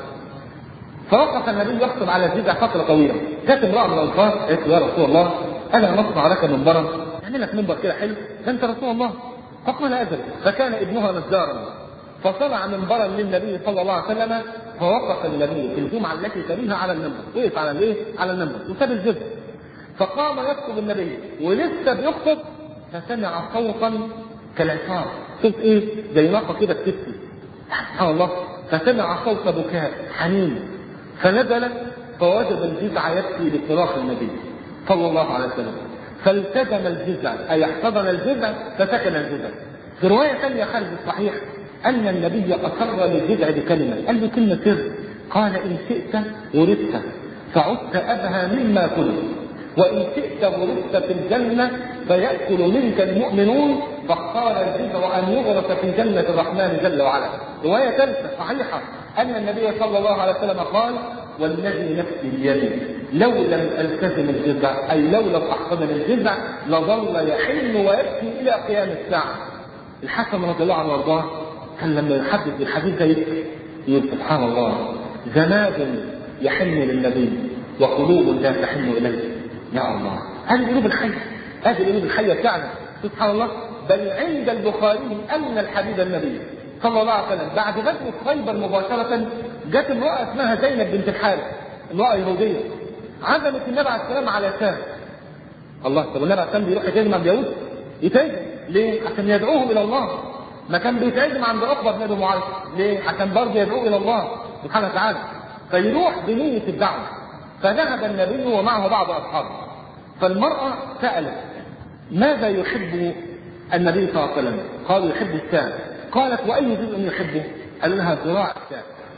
فوقف النبي يخطب على الجزء فتره طويله جت امراه من الانصار قالت له يا رسول الله انا نصنع لك منبرا اعمل لك منبر كده حلو ده انت رسول الله فقال اجل فكان ابنها نجارا فصنع منبرا للنبي صلى الله عليه وسلم فوقف النبي في الجمعه التي تليها على المنبر وقف على الايه؟ على المنبر وساب الجزء فقام يخطب النبي ولسه بيخطب فسمع صوتا كالعصار صوت ايه؟ زي ناقه كده بتبكي سبحان الله فسمع صوت بكاء حنين فنزل فوجد الجزع يبكي لصراخ النبي صلى الله عليه وسلم فالتزم الجزع اي احتضن الجزع فسكن الجزع في روايه ثانيه خارج الصحيح ان النبي اقر للجزع بكلمه قال له كلمه سر قال ان شئت ورثت فعدت ابهى مما كنت وان شئت ورثت في الجنه فياكل منك المؤمنون فاختار الجزع ان يغرس في جنه الرحمن جل وعلا روايه ثالثه صحيحه ان النبي صلى الله عليه وسلم قال والذي نفسي بيده لو لم التزم الجزع اي لو لم احتضن الجزع لظل يحن ويبكي الى قيام الساعه الحسن رضي الله عنه وارضاه كان لما يحدث بالحديث ده يقول سبحان الله زناد يحن للنبي وقلوب لا تحن اليه يا الله هذه القلوب الحيه هذه القلوب الحيه فعلا سبحان الله بل عند البخاري ان الحبيب النبي صلى الله عليه وسلم بعد غزوه خيبر مباشره جت امراه اسمها زينب بنت الحارث امراه يهوديه عزمت النبي عليه السلام على شاه الله طب النبي عليه السلام بيروح يتهجم عند اليهود يتهجم ليه؟ عشان يدعوهم الى الله ما كان بيتهجم عند عقبه بن ابي معاذ ليه؟ عشان برضه يدعوه الى الله سبحانه وتعالى فيروح بنيه الدعوه فذهب النبي ومعه بعض اصحابه فالمراه سالت ماذا يحب النبي صلى الله عليه وسلم؟ قالوا يحب الشاه قالت واي جزء يحبه؟ قال لها ذراع الشاه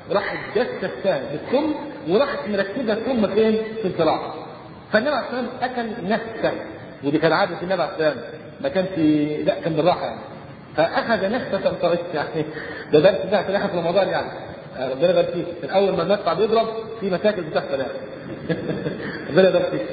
راحت جت السام بالثم وراحت مركبه الثم فين؟ في الذراع فالنبي عليه الصلاه والسلام اكل نفسه ودي كانت عاده النبي عليه الصلاه والسلام ما كانش لا كان بالراحه يعني فاخذ نفسه طريقه يعني ده درس ده في اخر رمضان يعني ربنا يبارك فيك من اول ما المدفع بيضرب في مشاكل بتحصل يعني ربنا يبارك فيك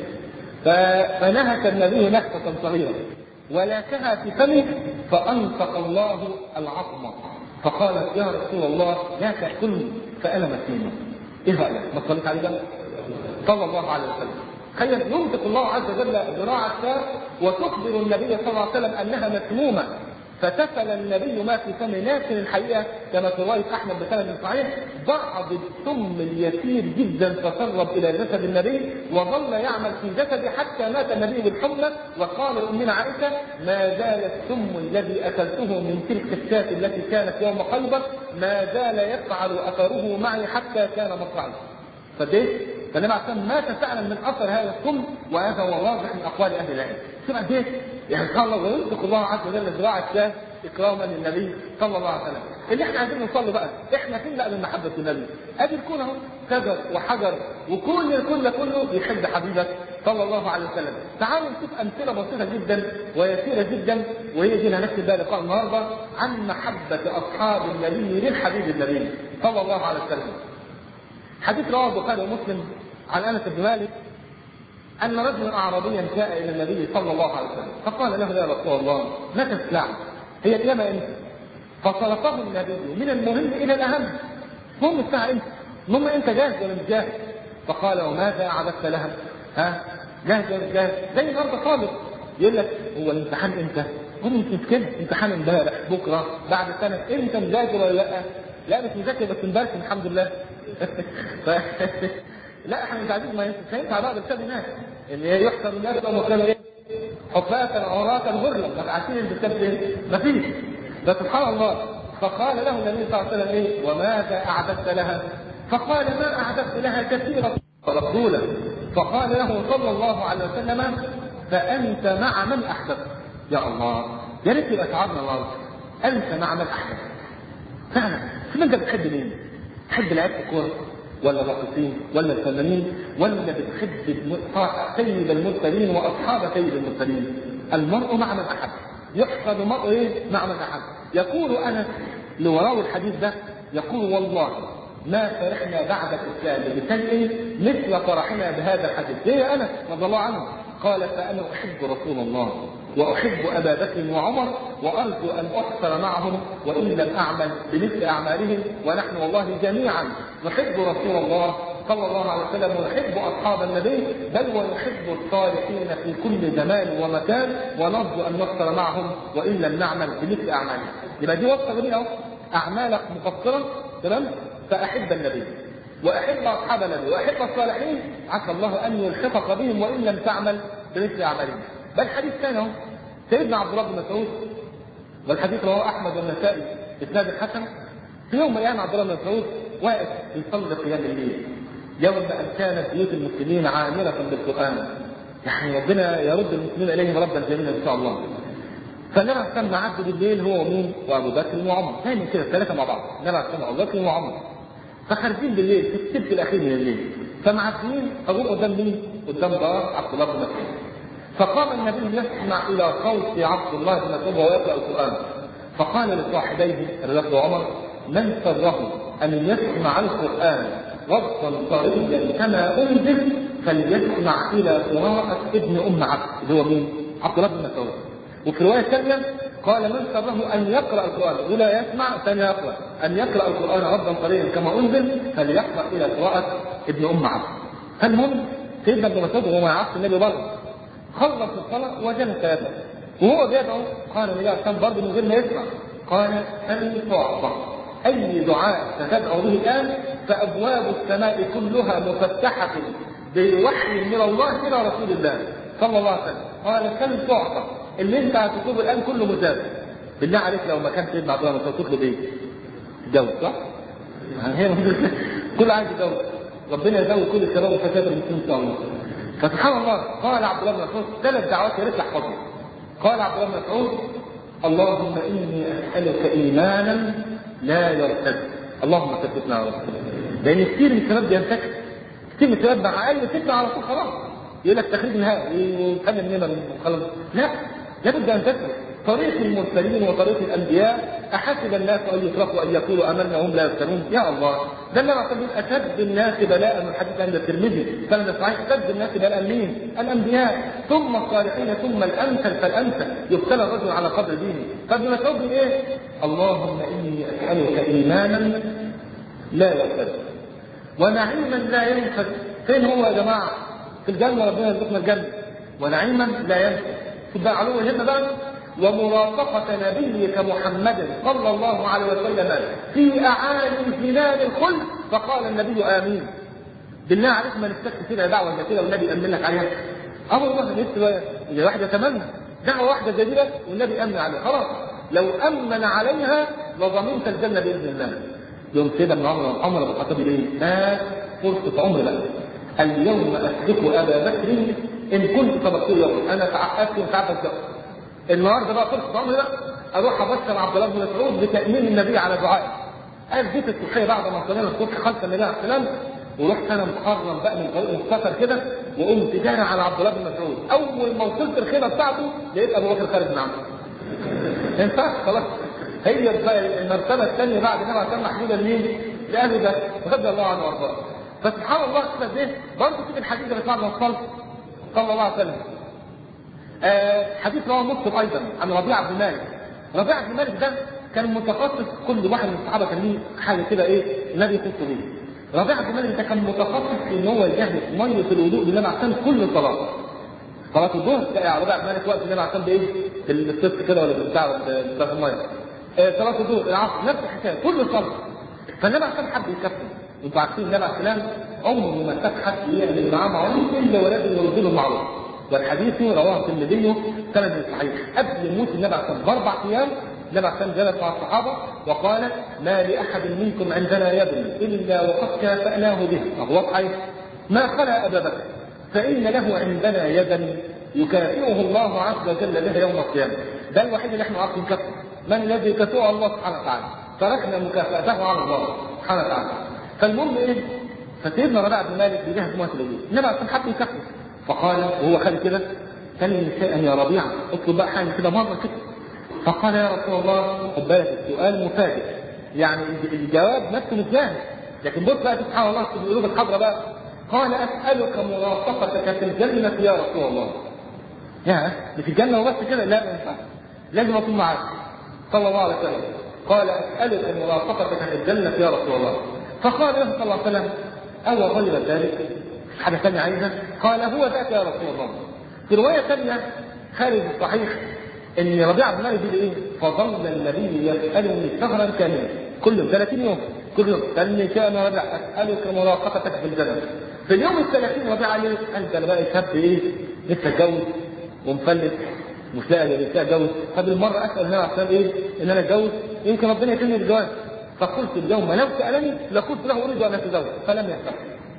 فنهك النبي نكته صغيره ولكها في فمه فانفق الله العظم فقالت يا رسول الله لا تاكلني فانا مسلمه ايه رايك؟ ما صليت عليه بقى؟ صلى الله عليه وسلم تخيل ينطق الله عز وجل ذراع الشاة وتخبر النبي صلى الله عليه وسلم انها مسمومه فتفل النبي ما في فمه لكن الحقيقه كما في روايه احمد بسند صحيح بعض السم اليسير جدا تسرب الى جسد النبي وظل يعمل في جسده حتى مات النبي بالحمى وقال لامنا عائشه ما زال السم الذي اكلته من تلك الشاة التي كانت يوم خيبر ما زال يفعل اثره معي حتى كان مصرعي فده فالنبي عليه الصلاه مات فعلا من اثر هذا السم وهذا هو واضح من اقوال اهل العلم شوف قد ايه يعني سبحان الله وينطق الله عز وجل ذراع الشاه اكراما للنبي صلى الله عليه وسلم اللي احنا عايزين نوصل له بقى احنا فين بقى من محبه النبي ادي الكون اهو شجر وحجر وكل الكون كله بيحب حبيبك صلى الله عليه وسلم تعالوا نشوف امثله بسيطه جدا ويسيره جدا وهي دي اللي هنكتب بقى لقاء النهارده عن محبه اصحاب النبي للحبيب النبي صلى الله عليه وسلم حديث رواه البخاري ومسلم عن انس بن مالك ان رجلا اعرابيا جاء الى النبي صلى الله عليه وسلم فقال له يا رسول الله متى الساعه؟ هي القيامه امتى؟ فصرفه النبي من المهم الى الاهم هم الساعه امتى؟ المهم انت جاهز ولا مش جاهز؟ فقال وماذا اعددت لها؟ ها؟ جاهز ولا مش جاهز؟ زي النهارده خالص يقول لك هو الامتحان امتى؟ هم مش مشكله امتحان امبارح بكره بعد سنه انت مذاكر ولا لا؟ لا مش مذاكر بس امبارح الحمد لله ف... لا احنا مش عايزين ما ينفع بقى بالكتاب هناك ان هي يحسب الناس لو كانوا ايه؟ حفاة عراة غرلا ما عارفين الكتاب ايه؟ ما فيش ده سبحان الله فقال له النبي صلى الله عليه وسلم ايه؟ وماذا اعددت لها؟ فقال ما اعددت لها كثيرا مقبولا فقال له صلى الله عليه وسلم فانت مع من احببت يا الله يا ريت يبقى شعارنا الله انت مع من احببت فعلا شوف انت بتحب مين؟ تحب لعيبه الكوره ولا الراقصين ولا الفنانين ولا بتحب سيد المرسلين واصحاب سيد المرسلين المرء مع من احب يحفظ المرء ايه مع من احب يقول انس اللي وراه الحديث ده يقول والله ما فرحنا بعد الاسلام بشيء مثل فرحنا بهذا الحديث ليه يا انس رضي الله عنه قال فانا احب رسول الله واحب ابا بكر وعمر وارجو ان احصر معهم وان لم اعمل بمثل اعمالهم ونحن والله جميعا نحب رسول الله صلى الله عليه وسلم ونحب اصحاب النبي بل ونحب الصالحين في كل زمان ومكان ونرجو ان نحصر معهم وان لم نعمل بمثل اعمالهم يبقى دي وصفه جميله اهو اعمالك مقصره تمام فاحب النبي واحب اصحاب النبي واحب الصالحين عسى الله ان يلحقك بهم وان لم تعمل بمثل اعمالهم بل حديث ثاني اهو سيدنا عبد الله بن مسعود والحديث رواه احمد والنسائي اسناد الحسن في يوم من الايام عبد الله بن مسعود واقف يصلي قيام الليل يوم ان كانت بيوت المسلمين عامره بالقران يعني ربنا يرد المسلمين اليهم ردا جميلا ان شاء الله فالنبي عليه الصلاه عدى بالليل هو ومين؟ وابو بكر وعمر دايما كده الثلاثه مع بعض النبي عليه الصلاه ابو بكر وعمر فخارجين بالليل في السبت الاخير من الليل فمعديين فجم قدام مين؟ قدام دار عبد الله بن مسعود فقام النبي يسمع الى صوت عبد الله بن مسعود وهو يقرا القران فقال لصاحبيه ابي بكر وعمر من سره ان يسمع القران ربطا طريا كما انزل فليسمع الى قراءه ابن ام عبد اللي هو مين؟ عبد الله بن مسعود وفي روايه ثانيه قال من سره ان يقرا القران ولا يسمع ثاني يقرا ان يقرا القران ربا طريا كما انزل فليقرا الى قراءه ابن ام عبد فالمهم سيدنا ابن مسعود وهو ما يعرفش النبي برضه خلص الصلاه وجلس يدعو وهو بيدعو قال النبي عليه الصلاه برضه من غير ما يسمع قال ان تعطى اي دعاء ستدعو به الان فابواب السماء كلها مفتحه بوحي من الله الى رسول الله صلى الله عليه وسلم قال كم تعطى اللي انت هتطلبه الان كله مجاب بالله عليك لو ما كان سيدنا عبد الله مسعود تطلب ايه؟ تتجوز صح؟ هي كل عايز يتجوز ربنا يزود كل الشباب وفتيات المسلمين ان شاء الله فسبحان الله قال عبد الله بن مسعود ثلاث دعوات يا ريت تحفظهم قال عبد الله بن مسعود اللهم اني اسالك ايمانا لا يرتد اللهم ثبتنا يا رب لان كثير من الشباب بينتكس كثير من الشباب مع اي فتنه على طول خلاص يقول لك تخريج نهائي ويتكلم نمر وخلاص لا لابد ان تسلك طريق المرسلين وطريق الانبياء احسب الناس ان يتركوا ان يقولوا امنا وهم لا يفتنون يا الله ده اللي يعتبر اشد الناس بلاء من حديث عند الترمذي كان صحيح اشد الناس بلاء مين؟ الانبياء ثم الصالحين ثم الامثل فالامثل يبتلى الرجل على قدر دينه فابن مسعود ايه؟ اللهم اني اسالك ايمانا لا يرتد ونعيما لا ينفد فين هو يا جماعه؟ في الجنه ربنا يرزقنا الجنه ونعيما لا ينفد تبقى علو هنا بقى ومرافقة نبيك محمد صلى الله عليه وسلم في أعالي جنان الخلد فقال النبي آمين بالله عليك ما نفتك كده دعوة زي كده والنبي يأمن لك عليها أه والله نفسي إذا واحد يتمنى دعوة واحدة زي كده والنبي يأمن عليها خلاص لو أمن عليها لضمنت الجنة بإذن الله يوم سيدنا ابن عمر عمر بن الخطاب ايه؟ آه فرصة عمر بقى اليوم أسبق أبا بكر إن كنت سبقته يوم أنا تعقدت وتعبت النهارده بقى فرصه عمري بقى اروح ابشر عبد الله بن مسعود بتامين النبي على دعائه. قال جيت الصبحيه بعد ما صلينا الصبح خلف النبي عليه السلام ورحت انا محرم بقى من طريق المسافر كده وقمت جاري على عبد الله بن مسعود اول ما وصلت الخيمه بتاعته لقيت ابو بكر خارج معاه. ما ينفعش خلاص هي المرتبه الثانيه بعد النبي عليه السلام محدوده لمين؟ لاهل ده رضي الله عنه وارضاه. فسبحان الله كده ده برضه تيجي الحديث اللي بعد ما وصلت صلى الله عليه وسلم آه حديث رواه مسلم ايضا عن ربيعه بن مالك ربيعه بن مالك ده كان متخصص كل واحد من الصحابه كان ليه حاجه كده ايه النبي يخص بيه ربيعه بن مالك ده كان متخصص في ان هو يجهز ميه الوضوء للنبي عشان كل صلاه صلاه الظهر تلاقي ربيعه بن مالك وقت النبي عشان بايه بالصفر كده ولا بالبتاع ولا بتاع الميه آه صلاه الظهر العصر نفس الحكايه كل صلاه فالنبي عشان حب يكفي انتوا عارفين النبي عليه السلام عمره ما ساب حد يعمل معاه معروف الا ولازم يرد له المعروف والحديث رواه الترمذي سند صحيح قبل موت النبي عليه الصلاه باربع ايام النبي عليه الصلاه جلس مع الصحابه وقال ما لاحد منكم عندنا يد الا وقد كافاناه به فهو واضح ما خلا ابا بكر فان له عندنا يدا يكافئه الله عز وجل بها يوم القيامه ده الوحيد اللي احنا عارفين نكافئه من الذي يكافئه الله سبحانه وتعالى تركنا مكافاته على الله سبحانه وتعالى فالمهم ايه فسيدنا ربيعه بن مالك بيجهز موت الوجود النبي عليه الصلاه حب يكافئه فقال وهو خالد كده كلم شيئا يا ربيعه اطلب بقى حاجه كده مره كده فقال يا رسول الله خد بالك السؤال مفاجئ يعني الجواب نفسه مش جاهز لكن بص بقى سبحان الله في القلوب الحضره بقى قال اسالك مرافقتك في الجنه يا رسول الله يا مش الجنه وبس كده لا ما ينفعش لازم اكون معاك صلى الله عليه وسلم قال اسالك مرافقتك في الجنه يا رسول الله فقال له صلى الله عليه وسلم او غير ذلك حاجه ثانيه عايزها قال هو ذاك يا رسول الله في روايه ثانيه خارج الصحيح ان ربيعه بن مالك بيقول ايه؟ فظل النبي يسالني شهرا كاملا كل 30 يوم كل يوم سالني كان ربيع اسالك مرافقتك في الجنه في اليوم ال 30 ربيعه عليه انت انا بقى شاب ايه؟ لسه اتجوز ومفلس مش لاقي لسه اتجوز فبالمره اسال النبي عشان ايه؟ ان انا اتجوز يمكن ربنا يكرمني بالجواز فقلت اليوم لو سالني لقلت له اريد ان اتزوج فلم يحصل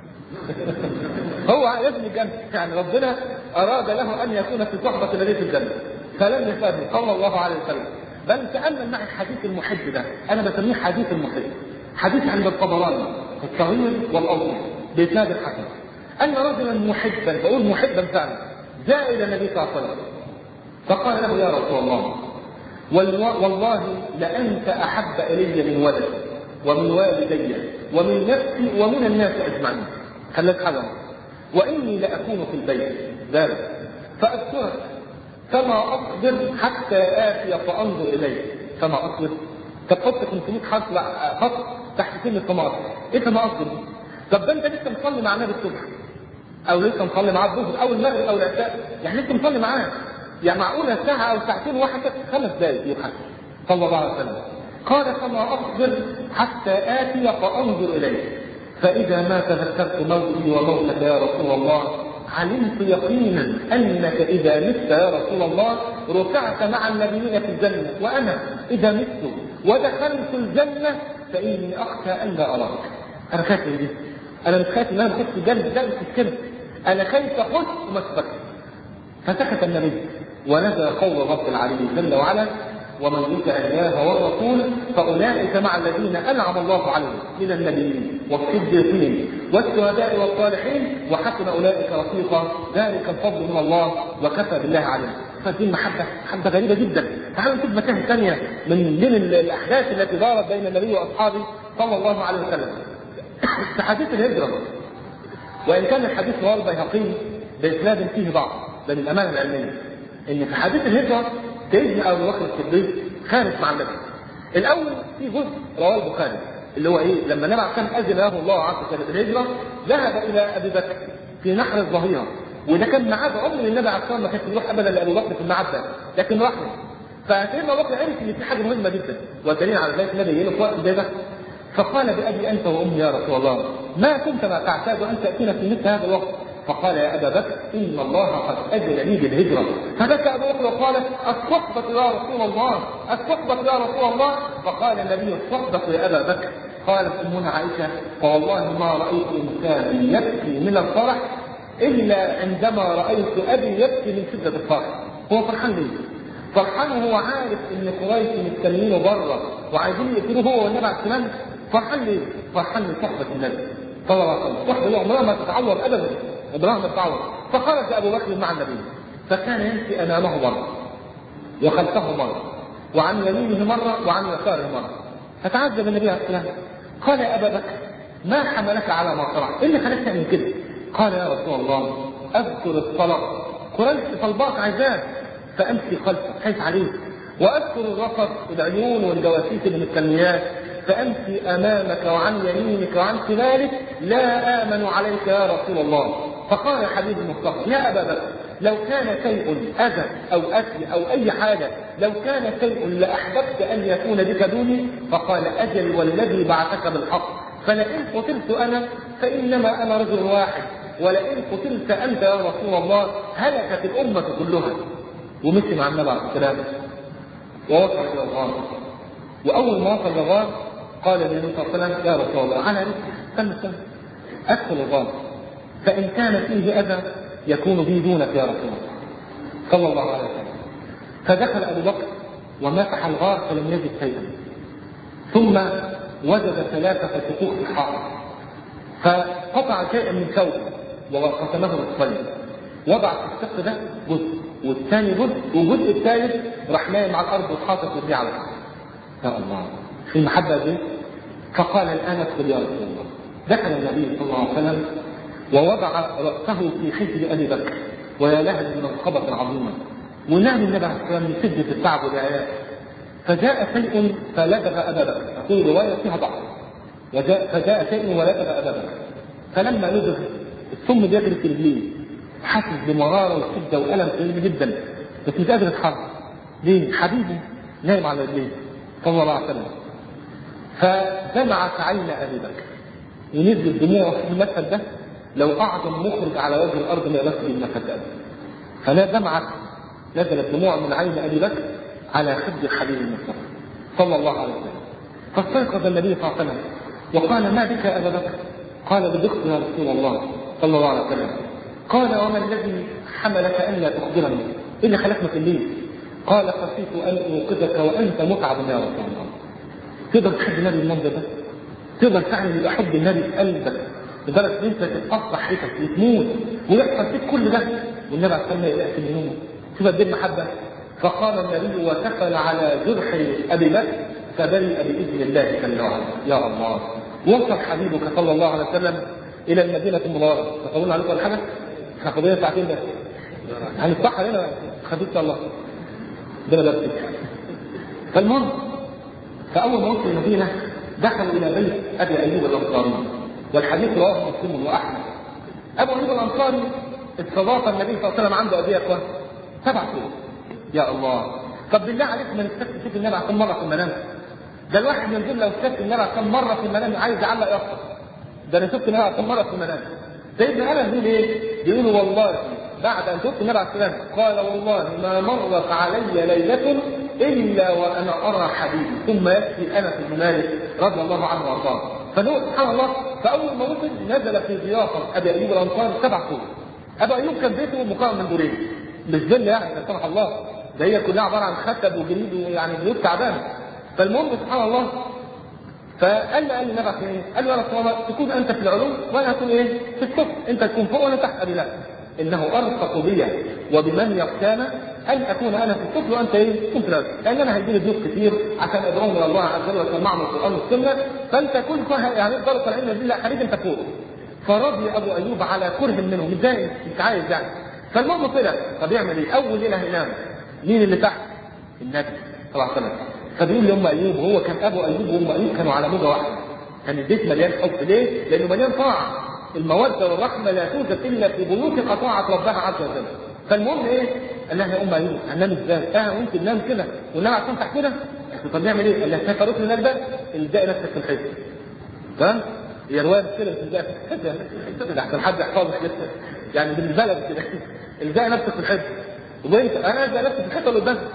هو لازم الجنة يعني ربنا أراد له أن يكون في صحبة النبي في الجنة فلم يفهم صلى الله عليه وسلم بل تأمل معي حديث المحب ده أنا بسميه حديث المحب حديث عند الطبراني الصغير والأوسط بإسناد الحسن أن رجلا محبا بقول محبا فعلا جاء إلى النبي صلى الله عليه وسلم فقال له يا رسول الله والله لأنت أحب إلي من ولدي ومن والدي ومن نفسي ومن الناس أجمعين خليك حذر واني لاكون في البيت ذلك فاذكرك فما اصبر حتى اتي فانظر اليك فما اصبر طب حط 500 حرف خط تحت كلمه فما اصبر ايه فما اصبر دي؟ طب ده انت لسه مصلي مع النبي الصبح او لسه مصلي معاه الظهر او المغرب او العشاء يعني لسه مصلي معاه يعني معقوله ساعه او ساعتين واحد خمس دقائق يبحث صلى الله عليه وسلم قال فما اصبر حتى اتي فانظر اليك فإذا ما تذكرت موتي وموتك يا رسول الله علمت يقينا أنك إذا مت يا رسول الله رفعت مع النبيين في الجنة وأنا إذا مت ودخلت الجنة فإني أخشى أن لا أراك أنا خايف من دي أنا مش خايف إن أنا أخش الجنة لا مش كده أنا خايف أخش وما أثبت فسكت النبي ونزل قول رب العالمين جل وعلا ومن يطع الله والرسول فاولئك مع الذين انعم الله عليهم من النبيين والصديقين والشهداء والصالحين وحسن اولئك رفيقا ذلك الفضل من الله وكفى بالله عليم فدي محبة محبة غريبة جدا تعالوا نشوف مكان ثانية من من الأحداث التي دارت بين النبي وأصحابه صلى الله عليه وسلم في حديث الهجرة وإن كان الحديث رواه البيهقي بإسناد فيه ضعف ده للأمانة العلمية إن في حديث الهجرة سيدنا أبو بكر الصديق خارج مع النبي الأول في جزء رواه البخاري اللي هو إيه لما النبي عليه أذن له الله عز وجل بالهجرة ذهب إلى أبي بكر في نحر الظهيرة وده كان ميعاد عمر النبي عليه الصلاه ما كانش بيروح ابدا لابو بكر في الميعاد ده لكن راح له فسيدنا ابو بكر عرف ان في حاجه مهمه جدا والدليل على ذلك النبي يجي له في وقت زي ده فقال بابي انت وامي يا رسول الله ما كنت ما تعتاد ان تاتينا في مثل هذا الوقت فقال يا ابا بكر ان الله قد اجل لي بالهجره فبكى ابو بكر وقال الصحبه يا رسول الله الصحبه يا رسول الله فقال النبي الصحبه يا ابا بكر قالت امنا عائشه فوالله ما رايت انسانا يبكي من الفرح الا عندما رايت ابي يبكي من شده الفرح هو فرحان ليه؟ فرحان وهو عارف ان قريش مستنيينه بره وعايزين يقتلوه هو والنبي عليه السلام فرحان ليه؟ فرحان لصحبه النبي صلى الله عليه وسلم صحبه عمرها ما تتعوض ابدا عمرها ما تتعوض فخرج ابو بكر مع النبي فكان يمشي امامه مره وخلفه مره وعن يمينه مره وعن يساره مره فتعجب النبي عليه السلام قال يا ابا بكر ما حملك على ما صنعت؟ ايه اللي خلاك تعمل كده؟ قال يا رسول الله اذكر الطلب قريش طلبات عايزاك فامشي خلفك خايف عليك واذكر الرفض العيون والجواسيس اللي مستنياك فامشي امامك وعن يمينك وعن شمالك لا امن عليك يا رسول الله فقال حبيبي المصطفى يا ابا بكر لو كان شيء اذى او اكل او اي حاجه لو كان شيء لاحببت ان يكون بك دوني فقال اجل والذي بعثك بالحق فلئن قتلت انا فانما انا رجل واحد ولئن قتلت انت يا رسول الله هلكت الامه كلها ومشي مع النبي عليه السلام ووصل الى الغار واول ما وصل الغار قال النبي صلى الله عليه وسلم يا رسول الله على رزقي استنى استنى ادخل الغار فان كان فيه اذى يكون بي دونك يا رسول الله صلى الله عليه وسلم فدخل ابو بكر ومسح الغار فلم يجد شيئا ثم وجد ثلاثه شقوق في الحائط فقطع شيئا من ثوبه وقسمه نصفين وضع في الشق ده جزء والثاني جزء والجزء الثالث راح نايم على الارض وحاطط رجليه على الارض يا الله في المحبه دي فقال الان ادخل يا رسول الله دخل النبي صلى الله عليه وسلم ووضع راسه في حجر ابي بكر ويا لها من منقبه عظيمه ونام النبي عليه الصلاه والسلام من شده التعب والعياء فجاء شيء فلدغ ابا بكر في روايه فيها ضعف وجاء فجاء شيء ولدغ ابا بكر فلما لدغ السم بيجري في رجليه حاسس بمراره وشده والم شديد جدا بس مش قادر يتحرك ليه؟ حبيبه نايم على رجليه صلى الله عليه وسلم فدمعت عين ابي بكر ونزلت دموعه في المشهد ده لو اعظم مخرج على وجه الارض ما يمثل المشهد ده فلا دمعت نزلت دموع من عين ابي بكر على خد الحبيب المصطفى صلى الله عليه وسلم فاستيقظ النبي صلى الله عليه وسلم وقال ما بك يا ابا بكر؟ قال بدقت يا رسول الله صلى الله عليه وسلم قال وما الذي حملك ان لا تخبرني؟ ايه اللي خلاك ما تقوليش؟ قال خشيت ان اوقظك وانت متعب يا رسول الله. تقدر تحب النبي المنظر ده؟ تقدر فعلا يبقى حب النبي في قلبك لدرجه ان انت تتقطع حياتك وتموت ويحصل فيك كل ده والنبي عليه الصلاه ياتي من يومه شوف قد ايه المحبه فقام النبي وكفل على جرح ابي بكر فبرئ باذن الله جل وعلا يا الله وصل حبيبك صلى الله عليه وسلم الى المدينه المنوره تقولون عليكم ولا حاجه؟ احنا فاضلين ساعتين بس هنفتح هنا خديجه الله ده بس فالمهم فاول ما وصل المدينه دخلوا الى بيت ابي ايوب الانصاري والحديث رواه مسلم واحمد ابو ايوب الانصاري استضاف النبي صلى الله عليه وسلم عنده قد ايه يا اخوان؟ سبع سنين يا الله طب بالله عليك ما نستفدش تشوف النبي عليه مره في المنام ده الواحد منزل لو شاف النبي عليه مره في المنام عايز يعلق يفطر ده انا شفت النبي عليه مره في المنام سيدنا انس بيقول ايه؟ بيقول والله بعد ان شفت النبي عليه السلام قال والله ما مرت علي ليله الا وانا ارى حبيبي ثم يكفي انس بن مالك رضي الله عنه وارضاه فنقول سبحان الله فاول ما وصل نزل في ضيافه ابي ايوب الانصاري سبع كتب ابو ايوب كان بيته مكون من دورين مش فيلا يعني لا سمح الله ده هي كلها عباره عن خشب وجليد ويعني بيوت تعبانه فالمهم سبحان الله فقال له قال لي نبع ايه؟ قال له يا رسول الله تكون انت في العلو وانا اكون ايه؟ في السفل انت تكون فوق وانا تحت ابي لا انه ارفق بي وبمن يخشانا ان اكون انا في السفل وانت ايه؟ تكون في العلو لان انا هيجي لي ضيوف كتير عشان ادعوهم الى الله عز وجل واسمعهم القران والسنه فانت كل يعني يفضلوا طالعين من لا خليك انت فوق فرضي ابو ايوب على كره منه متضايق مش عايز يعني فالمهم طلع طب يعمل ايه؟ اول ليله هينام مين اللي تحت؟ النبي صلى الله عليه وسلم فبيقول لام ايوب هو كان ابو ايوب وام ايوب كانوا على موجه واحده كان البيت مليان حب ليه؟ لانه مليان طاعه الموده والرحمه لا توجد الا في بيوت قطاعت ربها عز وجل فالمهم ايه؟ قال لها يا ام ايوب هننام ازاي؟ اه وانت تنام كده وننام عشان تحت كده طب نعمل ايه؟ قال لها شايفه ركن النار ده؟ الزقي نفسك في الحيط تمام؟ هي روايه مش كده الزقي في الحيط احسن حد يحفظك لسه يعني بالنسبه لك كده الزقي نفسك في الحيط وانت انا الزق نفسي في الحيط اللي قدامك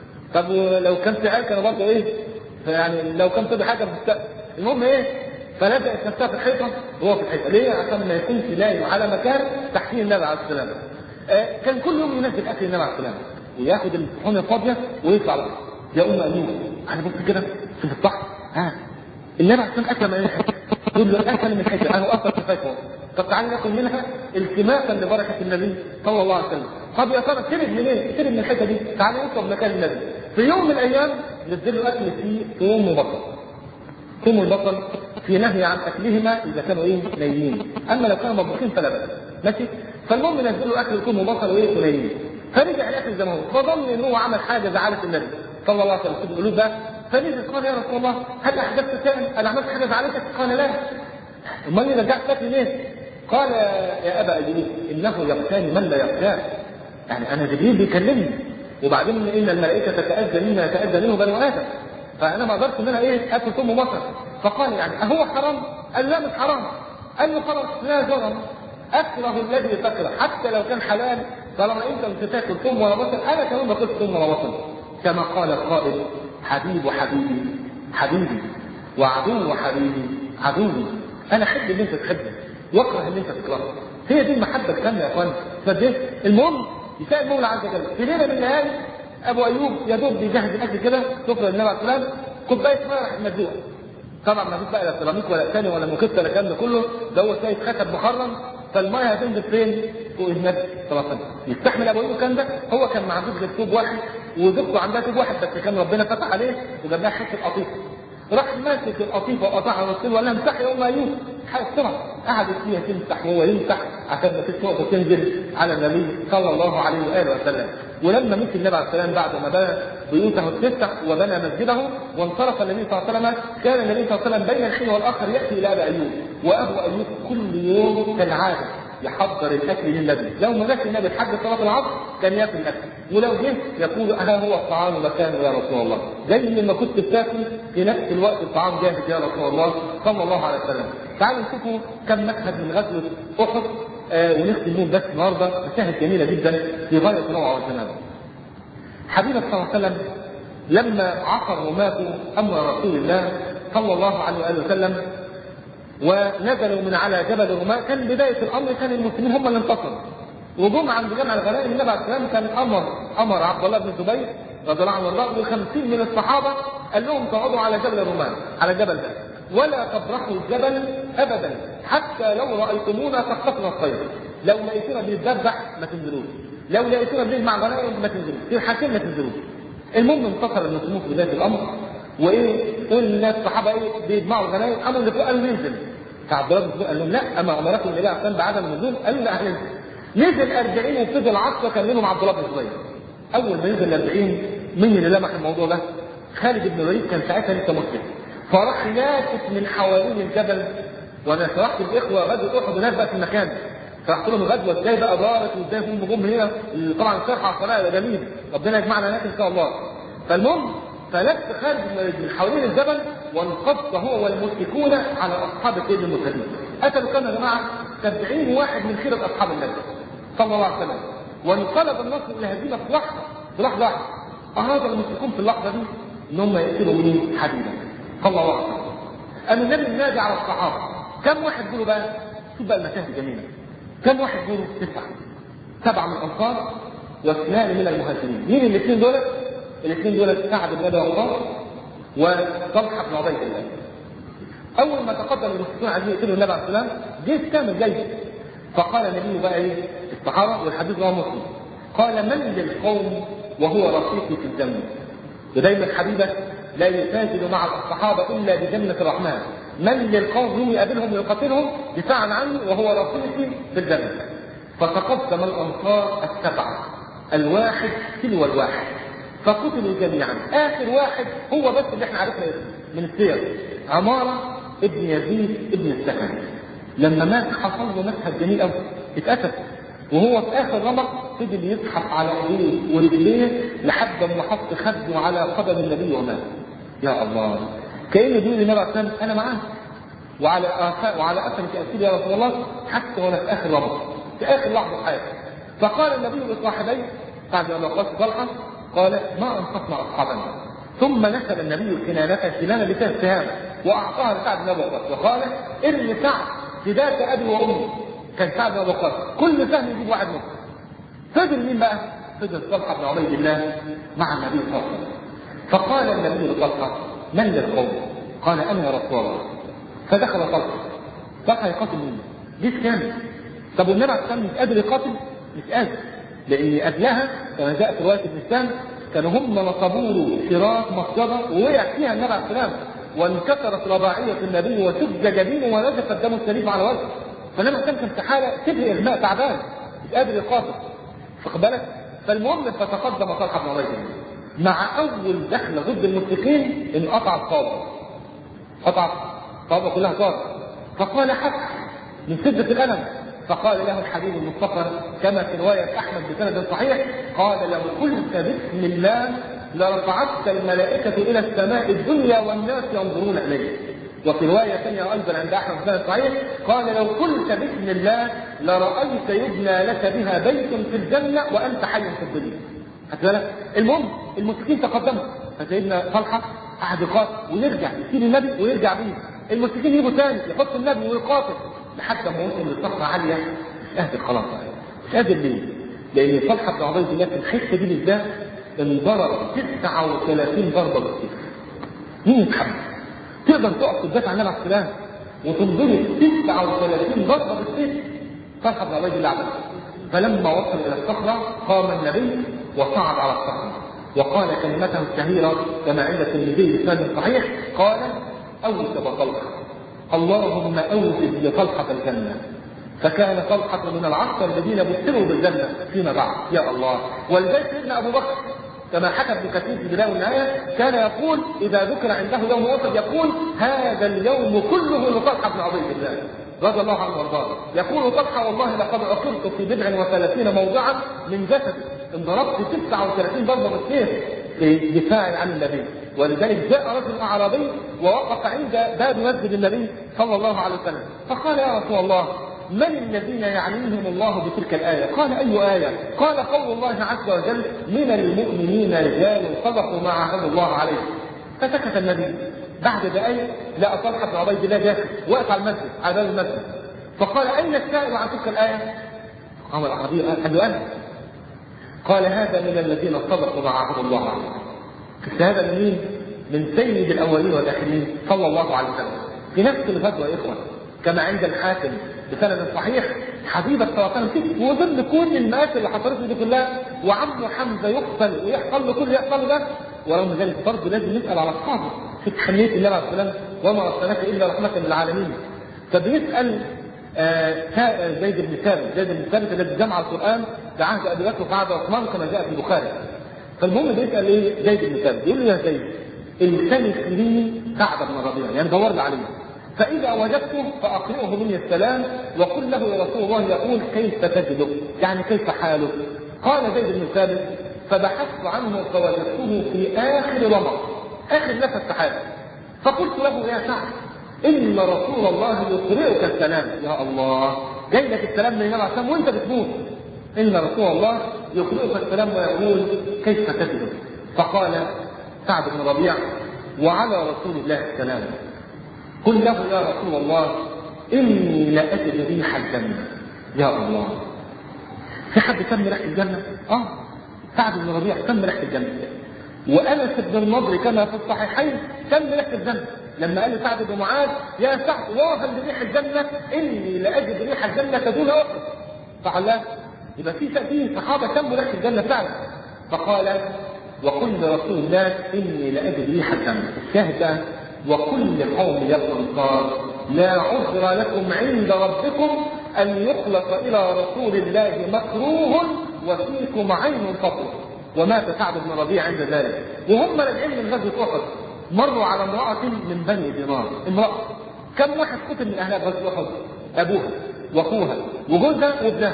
طب ولو كان في عيال كانوا برضه ايه؟ فيعني لو كان في حاجه في السقف المهم ايه؟ فلزقت نفسها في الحيطه وهو في الحيطه ليه؟ عشان ما يكونش نايم على مكان تحتيه النبي عليه السلام. آه كان كل يوم ينزل اكل النبي عليه السلام وياخد الصحون الفاضيه ويطلع بقى يا ام ايوب انا بص كده شوف الصح ها النبي عليه السلام اكل من الحيطه يقول له اكل من الحيطه انا اصلا في الحيطه طب تعالى ناكل منها التماسا لبركه النبي صلى الله عليه وسلم طب يا ترى شرب من ايه؟ شرب من الحته دي تعالى نطلب مكان النبي في يوم من الايام نزل له اكل فيه ثوم وبصل ثوم والبصل في نهي عن اكلهما اذا كانوا ايه نايمين اما لو كانوا مطبوخين فلا باس ماشي فالمهم نزلوا اكل ثوم وبصل وايه ونايمين فرجع الاكل زي ما هو فظن ان هو عمل حاجه زعلت النبي صلى الله عليه وسلم في القلوب ده فنزل قال يا رسول الله هل احدثت شيئا؟ انا عملت حاجه زعلتك؟ قال لا امال رجعت الاكل ليه؟ قال يا ابا ايوب انه يقتاني من لا يقتان يعني انا جبريل بيكلمني وبعدين ان الملائكه تتاذى مما يتاذى منه بنو ادم فانا ما اقدرش ان انا ايه اكل ثم مصر فقال يعني اهو حرام؟ قال لا مش حرام قال له خلاص لا جرم اكره الذي تكره حتى لو كان حلال طالما انت مش تاكل ثم ولا بصل انا كمان باكل ثم ولا بصل كما قال القائل حبيب حبيبي حبيبي وعدو حبيبي عدوي انا احب اللي انت تحبه واكره اللي انت تكرهه هي دي المحبه الكامله يا اخوان فده المهم يسال المولى عز وجل في ليله من الليالي ابو ايوب يا دوب بيجهز الاكل كده سفره للنبي عليه السلام كوبايه ميه راح مدلوقه طبعا ما فيش بقى لا سيراميك ولا ثاني ولا مكت ولا الكلام ده كله ده هو شايف خشب مخرم فالميه هتنزل فين؟ فوق النبي صلى الله عليه وسلم يستحمل ابو ايوب الكلام ده هو كان ما عندوش غير طوب واحد وزوجته عندها طوب واحد بس كان ربنا فتح عليه وجاب لها حته قطيفه راح ماسك القطيفه وقطعها ونصين وقال لها امسحي يا ام ايوب بسرعه قعدت فيها تمسح وهو يمسح عشان ما فيش نقطه تنزل على النبي صلى الله عليه واله وسلم ولما مشي النبي عليه السلام بعد ما بنى بيوته التسع وبنى مسجده وانصرف النبي صلى الله عليه وسلم كان النبي صلى الله عليه وسلم بين الحين والاخر ياتي الى ابي ايوب وابو ايوب كل يوم كالعاده يحضر الاكل للنبي لو ما جاش النبي لحد صلاه العصر كان ياكل الاكل ولو جه يقول ها هو الطعام مكانه يا رسول الله زي ما كنت بتاكل في نفس الوقت الطعام جاهز يا رسول الله صلى الله عليه وسلم تعالوا نشوفوا كم مشهد من غزوه احد آه ونختم بهم بس النهارده مشاهد جميله جدا في غايه الروعه والجمال. حبيبنا صلى الله عليه وسلم لما عصر وماتوا امر رسول الله صلى الله عليه واله وسلم ونزلوا من على جبل الرماة كان بداية الأمر كان المسلمين هم اللي انتصروا وجم عند جمع الغنائم النبي عليه السلام كان أمر أمر عبد الله بن الزبير رضي الله عنه وارضاه وخمسين من الصحابة قال لهم تقعدوا على جبل الرماة على الجبل ده ولا تبرحوا الجبل أبدا حتى لو رأيتمونا تخطفنا الطير لو لقيتونا بنتذبح ما تنزلوش لو لقيتونا بنجمع غنائم ما تنزلوش في الحاجتين ما تنزلوش المهم انتصر المسلمون في بداية الأمر وايه قلنا الصحابه ايه بيجمعوا الغنائم قاموا اللي فوق قالوا ننزل فعبد الله بن قال لهم لا اما امركم النبي عليه بعدم النزول قالوا لا هننزل نزل 40 وفضل 10 كلمهم عبد الله بن الزبير اول ما نزل 40 مين اللي لمح الموضوع ده؟ خالد بن الوليد كان ساعتها لسه مسلم فراح لافت من حوالين الجبل وانا شرحت الاخوه غزوه احد وناس بقى في المكان شرحت لهم الغزوه ازاي بقى دارت وازاي هم جم هنا طبعا شرح على الصلاه ده جميل ربنا يجمعنا هناك ان شاء الله فالمهم فلف خالد من حوالين الجبل وانقض هو والمشركون على اصحاب سيد المرسلين. قتلوا كم يا جماعه؟ 70 واحد من خيره اصحاب النبي صلى الله عليه وسلم. وانقلب النصر الى هزيمه في لحظه في لحظه واحده. اراد المشركون في اللحظه دي ان هم يقتلوا مين؟ حبيبا صلى الله عليه وسلم. قام النبي ينادي على الصحابه كم واحد يقولوا بقى؟ شوف بقى المشاهد الجميله. كم واحد يقولوا؟ تسعه. سبعه من الانصار واثنان من المهاجرين مين الاثنين دول؟ الاثنين دول سعد بن ابي وقاص وطلحه بن عبيد الله اول ما تقدم المسلمون عايزين يقتلوا النبي عليه السلام جيش كامل جاي فقال النبي بقى ايه الصحابه والحديث رواه مسلم قال من للقوم وهو رفيقي في الجنه ودايما حبيبك لا يساجد مع الصحابه الا بجنه الرحمن من للقوم يوم يقابلهم ويقاتلهم دفاعا عني وهو رفيقي في الجنه فتقدم الانصار السبعه الواحد تلو الواحد فقتلوا جميعا اخر واحد هو بس اللي احنا عرفنا اسمه من السير عماره ابن يزيد ابن السكن لما مات حصل له مشهد جميل قوي اتقتل وهو في اخر رمق فضل يزحف على ايديه ورجليه لحد ما حط خده على قدم النبي ومات يا الله كانه بيقول للنبي عليه الصلاه انا معاه وعلى آثار وعلى اثر تاثير يا رسول الله حتى وانا في اخر رمق في اخر لحظه حياتي فقال النبي لصاحبيه سعد بن وقاص طلحه قال ما انصفنا اصحابنا ثم نسب النبي الكنانه الكنانه اللي فيها السهام واعطاها لسعد بن ابي وقاص وقال ارمي سعد فداك ابي وامي كان سعد بن ابي وقاص كل سهم يجيب واحد منهم فضل مين بقى؟ فضل طلحه بن عبيد الله مع النبي صلى الله عليه وسلم فقال النبي لطلحه من للقوم؟ قال انا يا رسول الله فدخل طلحه طلحه يقاتل مين؟ جيش كامل طب والنبي عليه الصلاه والسلام مش قادر يقاتل؟ مش قادر لان قبلها كما جاء في روايه ابن سام كانوا هم نصبوا له شراك مصيده ووقع فيها النبي عليه السلام وانكسرت رباعيه النبي وسد جبينه ونزف الدم الشريف على وجهه فالنبي عليه كان في حاله شبه اغماء تعبان مش قادر يقاتل واخد بالك فالمهم فتقدم طلحه بن عبيد مع اول دخله ضد المشركين انقطع الصابه قطع الصابه كلها صابه فقال حق من شده الالم فقال له الحبيب المصطفى كما في رواية أحمد بسند صحيح قال لو قلت بسم الله لرفعتك الملائكة إلى السماء الدنيا والناس ينظرون إليك وفي رواية ثانية أيضا عند أحمد بسند صحيح قال لو قلت بسم الله لرأيت يبنى لك بها بيت في الجنة وأنت حي في الدنيا بالك؟ المهم المشركين تقدموا فسيدنا طلحة قعد يقاتل ويرجع يسيب النبي ويرجع بيه المشركين يجوا تاني يحط النبي ويقاتل لحد ما وصل لصخرة عالية مش قادر خلاص مش قادر ليه؟ لأن طلحة بن عبيد الله في الحتة دي بالذات انضرب 39 ضربة بالسيف. مين يتحمل؟ تقدر تقف تدافع عن النبي عليه السلام وتنضرب 39 ضربة بالسيف طلحة بن عبيد الله عملها. فلما وصل إلى الصخرة قام النبي وصعد على الصخرة وقال كلمته الشهيرة كما عند الترمذي بسند صحيح قال أوجب طلحة اللهم اوجد لطلحه الجنه فكان طلحه من العشر الذين بشروا بالجنه فيما بعد يا الله ولذلك سيدنا ابو بكر كما حكى ابن كثير في البدايه والنهايه كان يقول اذا ذكر عنده يوم احد يقول هذا اليوم كله لطلحه بن عبيد الله رضي الله عنه وارضاه يقول طلحه والله لقد عثرت في بضع وثلاثين موضعا من جسدي انضربت 39 ضربه بالسيف في دفاع عن النبي ولذلك جاء رجل اعرابي ووقف عند باب مسجد النبي صلى الله عليه وسلم فقال يا رسول الله من الذين يعنيهم الله بتلك الآية؟ قال أي آية؟ قال قول الله عز وجل من المؤمنين رجال صدقوا ما عاهدوا الله عليه. فسكت النبي بعد دقائق لقى طلحة بن عبيد الله داخل واقف على المسجد على باب المسجد فقال أين السائل عن تلك الآية؟ قام الأعرابي قال له أنا قال هذا من الذين صدقوا ما عاهدوا الله عليه. هذا من مين؟ من سيد الاولين والاخرين صلى الله عليه وسلم في نفس الغزوه يا اخوان كما عند الحاكم بسند صحيح حبيب صلى الله عليه وسلم وضمن كل المآسي اللي حصلت له دي كلها وعمه حمزه يقتل ويحصل له كل اللي يحصل له ده ورغم ذلك برضه لازم نسال على اصحابه في تحنيه النبي عليه الصلاه والسلام وما ارسلناك الا رحمه للعالمين فبيسال آه زيد بن ثابت زيد بن ثابت الذي جمع القران في عهد ابي بكر وفي عهد عثمان كما جاء في البخاري فالمهم بيسال ايه زيد بن ثابت يقول له يا زيد التمس لي سعد بن ربيعه يعني دور لي عليه فاذا وجدته فاقرئه مني السلام وقل له يا رسول الله يقول كيف تجدك يعني كيف حالك قال زيد بن ثابت فبحثت عنه فوجدته في اخر رمق اخر نفس سحابه فقلت له يا سعد ان رسول الله يقرئك السلام يا الله جاي لك السلام من النبي عليه وانت بتموت ان رسول الله يقرئك السلام ويقول كيف تجدك فقال سعد بن ربيع وعلى رسول الله السلام قل له يا رسول الله اني لاجد ريح الجنه يا الله في حد كم ريح الجنه اه سعد بن ربيع شم ريحه الجنه وانس بن النضر كما في الصحيحين شم ريحه الجنه لما قال لسعد بن معاذ يا سعد واهل بريح الجنه اني لاجد ريح الجنه دون احد فقال لا يبقى في في صحابه شموا ريحه الجنه فعلا فقال وقل لرسول الله اني لاجد ريح الجنه الشاهد بقى وكل قوم يقول قال لا عذر لكم عند ربكم ان يخلق الى رسول الله مكروه وفيكم عين فطر ومات سعد بن ربيع عند ذلك وهم راجعين من غزوه احد مروا على امراه من بني دينار امراه كم واحد قتل من اهلها غزوه احد ابوها واخوها وجوزها وابنها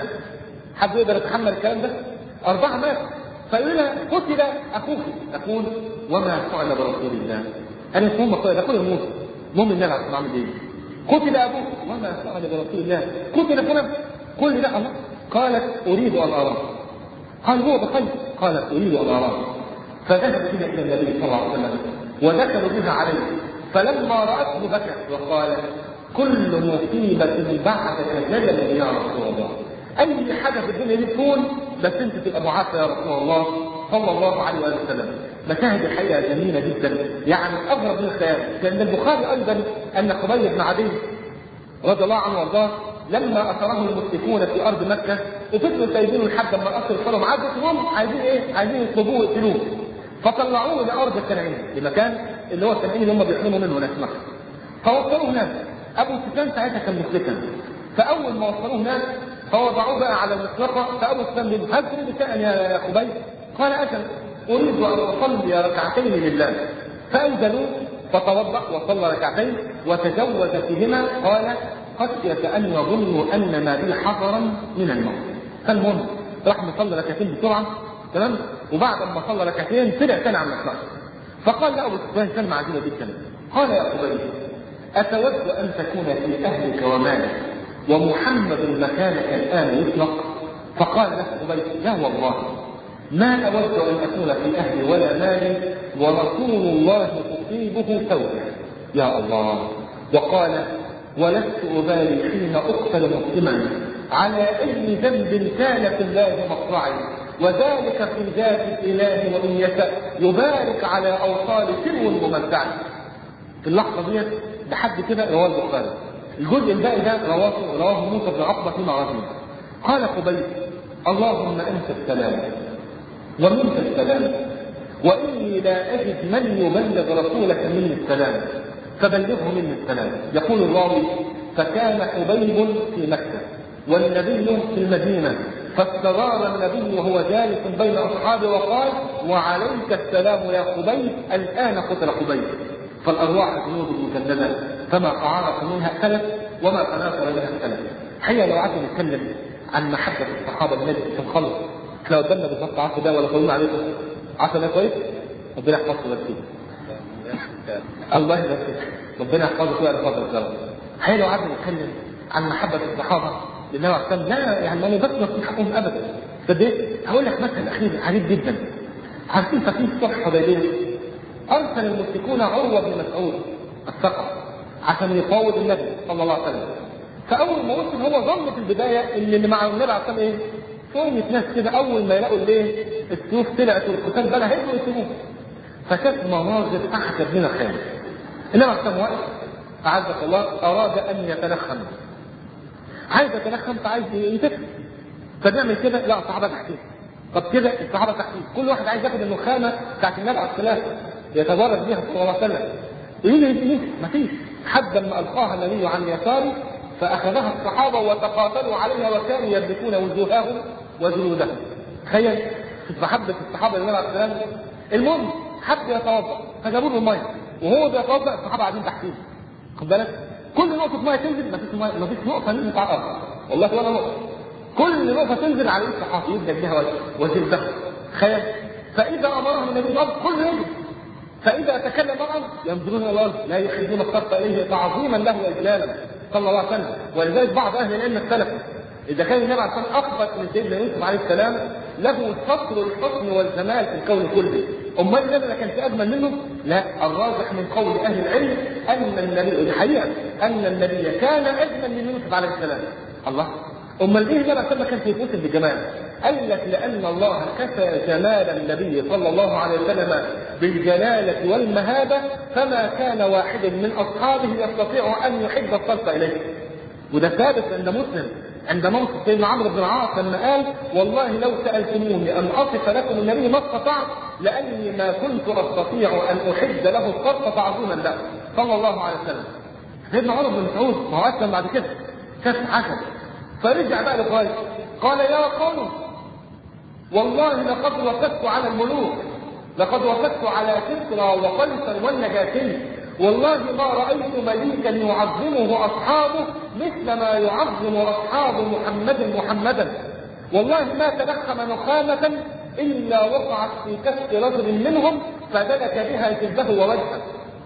حد يقدر يتحمل الكلام ده اربعه ماتوا فيقول لها قتل اخوك تقول وما فعل برسول الله انا مش مهم قتل اخويا يموت المهم النبي عليه الصلاه والسلام ايه قتل ابوك وما فعل برسول الله قتل فلان كل ده الله قالت اريد ان اراه قال هو بخير قالت اريد ان اراه فذهب بها الى النبي صلى الله عليه وسلم ودخلوا بها عليه فلما راته بكت وقالت كل مصيبه بعدك جلل يا رسول الله اي حاجه في الدنيا دي تكون بس انت تبقى معافى يا رسول الله صلى الله عليه وآله وسلم مشاهد الحقيقه جميله جدا يعني اغرب من الخيال لان البخاري ايضا ان قبيل بن عدي رضي الله عنه وارضاه لما اثره المشركون في ارض مكه وفضلوا سايبينه لحد ما اثر صاروا معاه هم عايزين ايه؟ عايزين يطلبوه ويقتلوه فطلعوه الى ارض الكنعين لمكان اللي هو الكنعين اللي هم بيحرموا منه هناك مكه فوصلوه هناك ابو سفيان ساعتها كان مشركا فاول ما وصلوه هناك فوضعوه بقى على المطلقه فابو سفيان بن هل تريد شيئا يا خبيب؟ قال اجل اريد ان اصلي ركعتين لله فانزلوا فتوضا وصلى ركعتين وتجوز فيهما قال خشيه ان يظنوا ان ما بي حذرا من الموت فالمهم راح مصلي ركعتين بسرعه تمام وبعد ما صلى ركعتين طلع تاني على المطلقه فقال له ابو سفيان كلمه عجيبه جدا قال يا خبيب اتود ان تكون في اهلك ومالك ومحمد مكانك الان يطلق فقال له ابي لا والله ما اود ان اكون في اهلي ولا مالي ورسول الله تصيبه ثوبه يا الله وقال ولست ابالي حين اقتل مسلما على اي ذنب كان في الله مصرعي وذلك في ذات الاله وان يشاء يبارك على اوصال سلو ممتع في اللحظه ديت لحد كده رواه البخاري الجزء الباقي ده رواه رواه موسى بن عقبه في مغازيه قال قبيل اللهم انت السلام ومنك السلام واني لا اجد من يبلغ رسولك مني السلام فبلغه مني السلام يقول الراوي فكان حبيب في مكه والنبي في المدينه فاستدار النبي وهو جالس بين اصحابه وقال وعليك السلام يا خبيب الان قتل خبيب فالارواح جنود مجنده فما قعرت منها اختلف وما تناثر منها اختلف حقيقه لو قعدنا نتكلم عن محبه الصحابه النبي في الخلق احنا قدامنا بالظبط 10 دقايق ولا طولنا عليكم 10 دقايق كويس ربنا يحفظكم بس الله يبارك فيك ربنا يحفظك ويرفع الكرم حقيقه لو قعدنا نتكلم عن محبه الصحابه للنبي عليه الصلاه لا يعني ما نقدرش نصيح حقهم ابدا قد ايه؟ هقول لك مثل اخير عجيب جدا عارفين ففي صلح حديبيه ارسل المشركون عروه بن مسعود الثقف عشان يفاوض النبي صلى الله عليه وسلم فاول ما وصل هو ظن في البدايه ان اللي مع النبي عليه الصلاه ايه؟ شويه ناس كده اول ما يلاقوا الايه؟ السيوف طلعت والقتال بقى هيبقوا يسيبوه فكانت مناظر اعجب من الخيال النبي عليه الصلاه واقف اعزك الله اراد ان يتنخم عايز يتنخم فعايز يتكلم فبيعمل كده لا الصحابه تحتيه طب كده الصحابه تحتيه كل واحد عايز ياخد النخامه بتاعت النبي عليه الصلاه يتبرك بها صلى الله عليه وسلم يجي يجي مفيش حد ما القاها النبي عن يساره فاخذها الصحابه وتقاتلوا عليها وكانوا يدركون وجوههم وجلودهم تخيل محبه الصحابه للنبي عليه الصلاه والسلام المهم حب يتوضا فجابوا له الميه وهو بيتوضا الصحابه قاعدين تحتيه خد بالك كل نقطه ميه تنزل مفيش ميه مفيش نقطه نزلت على الارض والله ولا نقطه كل نقطه تنزل على ايد الصحابي يبدا بها وجلده تخيل فاذا امرهم النبي صلى الله عليه وسلم كل يجب فاذا تكلم معهم ينظرون الى الارض لا يحيدون الصرف اليه تعظيما له واجلالا صلى الله عليه وسلم ولذلك بعض اهل العلم اختلفوا اذا كان النبي عليه الصلاه والسلام اخبر من سيدنا يوسف عليه السلام له سطر الحسن والجمال في الكون كله امال النبي ما كانش اجمل منه؟ لا الراجح من قول اهل العلم ان النبي الحقيقه ان النبي كان اجمل من يوسف عليه السلام الله امال ليه النبي عليه الصلاه والسلام كان يتوسم بجمال؟ قال لك لأن الله كفى جمال النبي صلى الله عليه وسلم بالجلالة والمهابة فما كان واحد من أصحابه يستطيع أن يحب الصرف إليه وده ثابت عند مسلم عند موت سيدنا عمرو بن العاص لما قال والله لو سالتموني ان اصف لكم النبي ما استطعت لاني ما كنت استطيع ان احد له الصرف تعظيما له صلى الله عليه وسلم. سيدنا عمر بن مسعود ما هو اسلم بعد كده كاس عسل فرجع بقى لقال قال يا قوم والله لقد وفدت على الملوك لقد وفدت على كسرى وقيصر والنجاشي والله ما رأيت مليكا يعظمه أصحابه مثل ما يعظم أصحاب محمد محمدا والله ما تلخم نخامة إلا وقعت في كف رجل منهم فدلك بها جلده ووجهه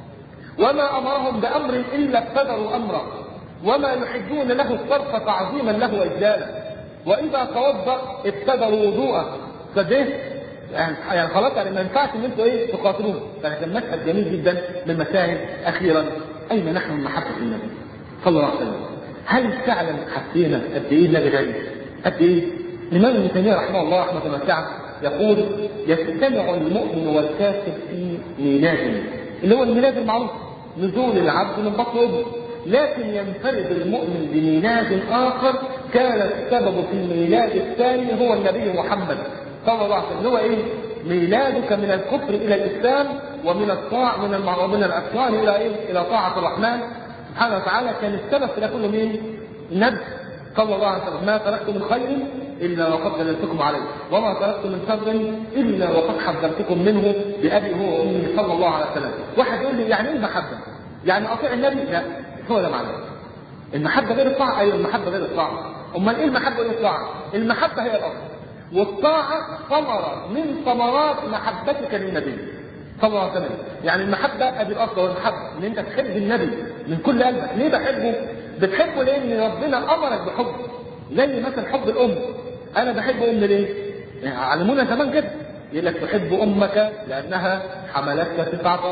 وما أمرهم بأمر إلا ابتدروا أمره وما يحبون له الصرف تعظيما له وإجلالا وإذا توضأ ابتدروا وضوءه فده يعني يعني خلاص يعني ما ينفعش ان انتوا ايه تقاتلوه فكان مشهد جميل جدا من المشاهد اخيرا اين نحن من محبه النبي صلى الله عليه وسلم هل فعلا حسينا قد ايه النبي غالي قد ايه الامام ابن تيميه رحمه الله رحمه واسعه يقول يجتمع المؤمن والكافر في ميلاد اللي هو الميلاد المعروف نزول العبد من بطن امه لكن ينفرد المؤمن بميلاد اخر كان السبب في الميلاد الثاني هو النبي محمد صلى الله عليه وسلم اللي هو ايه؟ ميلادك من الكفر الى الاسلام ومن الطاعة من المع... من الاطفال الى ايه؟ الى طاعة الرحمن سبحانه وتعالى كان السبب في ده كله مين؟ النبي صلى الله عليه وسلم ما تركت من خير الا وقد دللتكم عليه وما تركت من شر الا وقد حذرتكم منه بابي هو وامي صلى الله عليه وسلم واحد يقول لي يعني ايه المحبه؟ يعني اطيع النبي؟ لا هو ده معناه المحبه غير الطاعه ايوه المحبه غير الطاعه امال ايه المحبه غير الطاعه؟ المحبه هي الاصل والطاعة ثمرة من ثمرات محبتك للنبي صلى الله عليه وسلم يعني المحبة أدي الأصل والمحبة إن أنت تحب النبي من كل قلبك ليه بحبه؟ بتحبه لأن ربنا أمرك بحبه زي مثلا حب الأم أنا بحب أمي ليه؟ يعني علمونا زمان كده يقول لك تحب أمك لأنها حملتك تسعة أشهر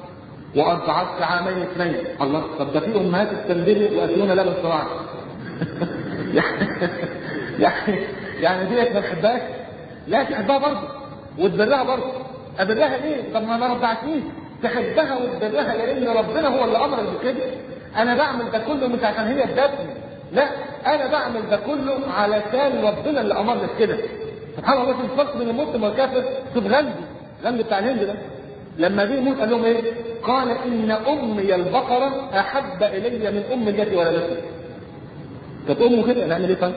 وأرضعتك عامين اثنين الله طب ده في أمهات استنزلوا وأكلون لبن صراع يعني يعني يعني ديت ما تحبهاش لا تحبها برضه وتبرها برضه ابرها ليه؟ طب ما انا رضعتنيش تحبها وتبرها لان ربنا هو اللي امرك بكده انا بعمل ده كله مش عشان هي ادتني لا انا بعمل ده كله علشان ربنا اللي امرني بكده سبحان الله في الفرق بين المسلم والكافر شوف غندي غندي بتاع الهند ده لما جه يموت قال لهم ايه؟ قال ان امي البقره احب الي من ام التي ولدتني كانت امه كده نعمل ايه طيب؟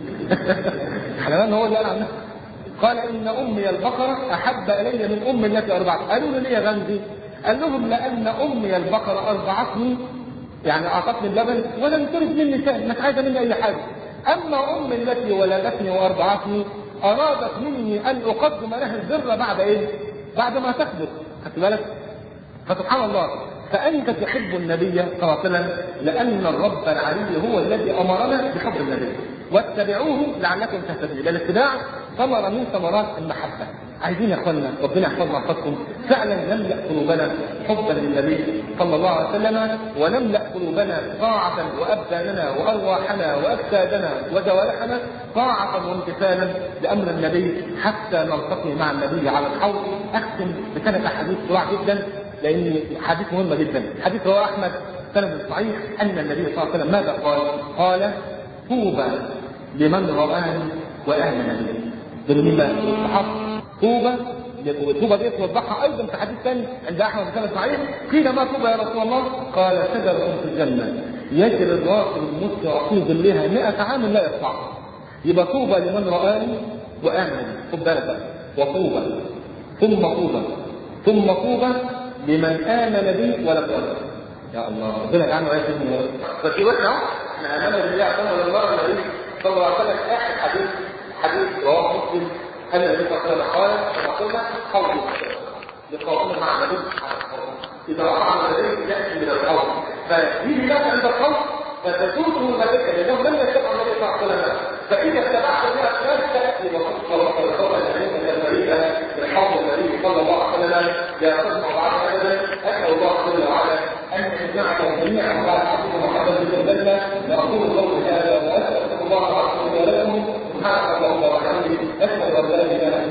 حلوان هو اللي قال عنها قال ان امي البقره احب الي من ام التي ارضعتني قالوا له ليه يا غندي؟ قال لهم لان امي البقره ارضعتني يعني اعطتني اللبن ولم ترد مني شيء مش عايزه مني اي حاجه اما امي التي ولدتني وارضعتني ارادت مني ان اقدم لها البر بعد ايه؟ بعد ما تكبر خدت بالك؟ فسبحان الله فانت تحب النبي صلى الله عليه وسلم لان الرب العلي هو الذي امرنا بحب النبي واتبعوه لعلكم تهتدون لان الاتباع ثمره من ثمرات المحبه عايزين يا اخوانا ربنا يحفظنا ويحفظكم فعلا نملا قلوبنا حبا للنبي صلى الله عليه وسلم ونملا قلوبنا طاعه وابداننا وارواحنا واجسادنا وجوارحنا طاعه وامتثالا لامر النبي حتى نلتقي مع النبي على الحوض اختم بسنه حديث سريع جدا لان حديث مهمه جدا حديث رواه احمد سند صحيح ان النبي صلى الله عليه وسلم ماذا قال؟ قال طوبى لمن رآني وآمن بي دول مين بقى؟ الصحابة طوبى طوبى دي توضحها ايضا في حديث ثاني عند احمد بن صحيح قيل ما طوبى يا رسول الله؟ قال شجرة في الجنة يجري الراكب المسرع في ظلها 100 عام لا يقطعها يبقى طوبى لمن رآني وآمن بي خد بالك وطوبى ثم طوبى ثم طوبى لمن آمن بي ولم يرد يا الله ربنا يجعلنا وياكم ففي وقت اهو احنا امام بالله صلى الله عليه وسلم صلى الله عليه وسلم اخر حديث حديث رواه مسلم ان النبي صلى الله عليه وسلم قال كما قلنا قول لقائنا مع النبي اذا وقع النبي ياتي من القول فيجي بقى عند القول فتسوسه الملائكه لانهم لم يتبعوا النبي صلى الله عليه وسلم فاذا اتبعت الناس تاتي وقد صلى النبي ان المريء من حوض النبي صلى الله عليه وسلم يصدق بعض ابدا اسال الله جل وعلا ان يجمعكم جميعا على حقيقه محمد بن الجنه لاقول قولي هذا واسال الله العظيم لكم سبحانك اللهم وبحمدك اشهد ان لا اله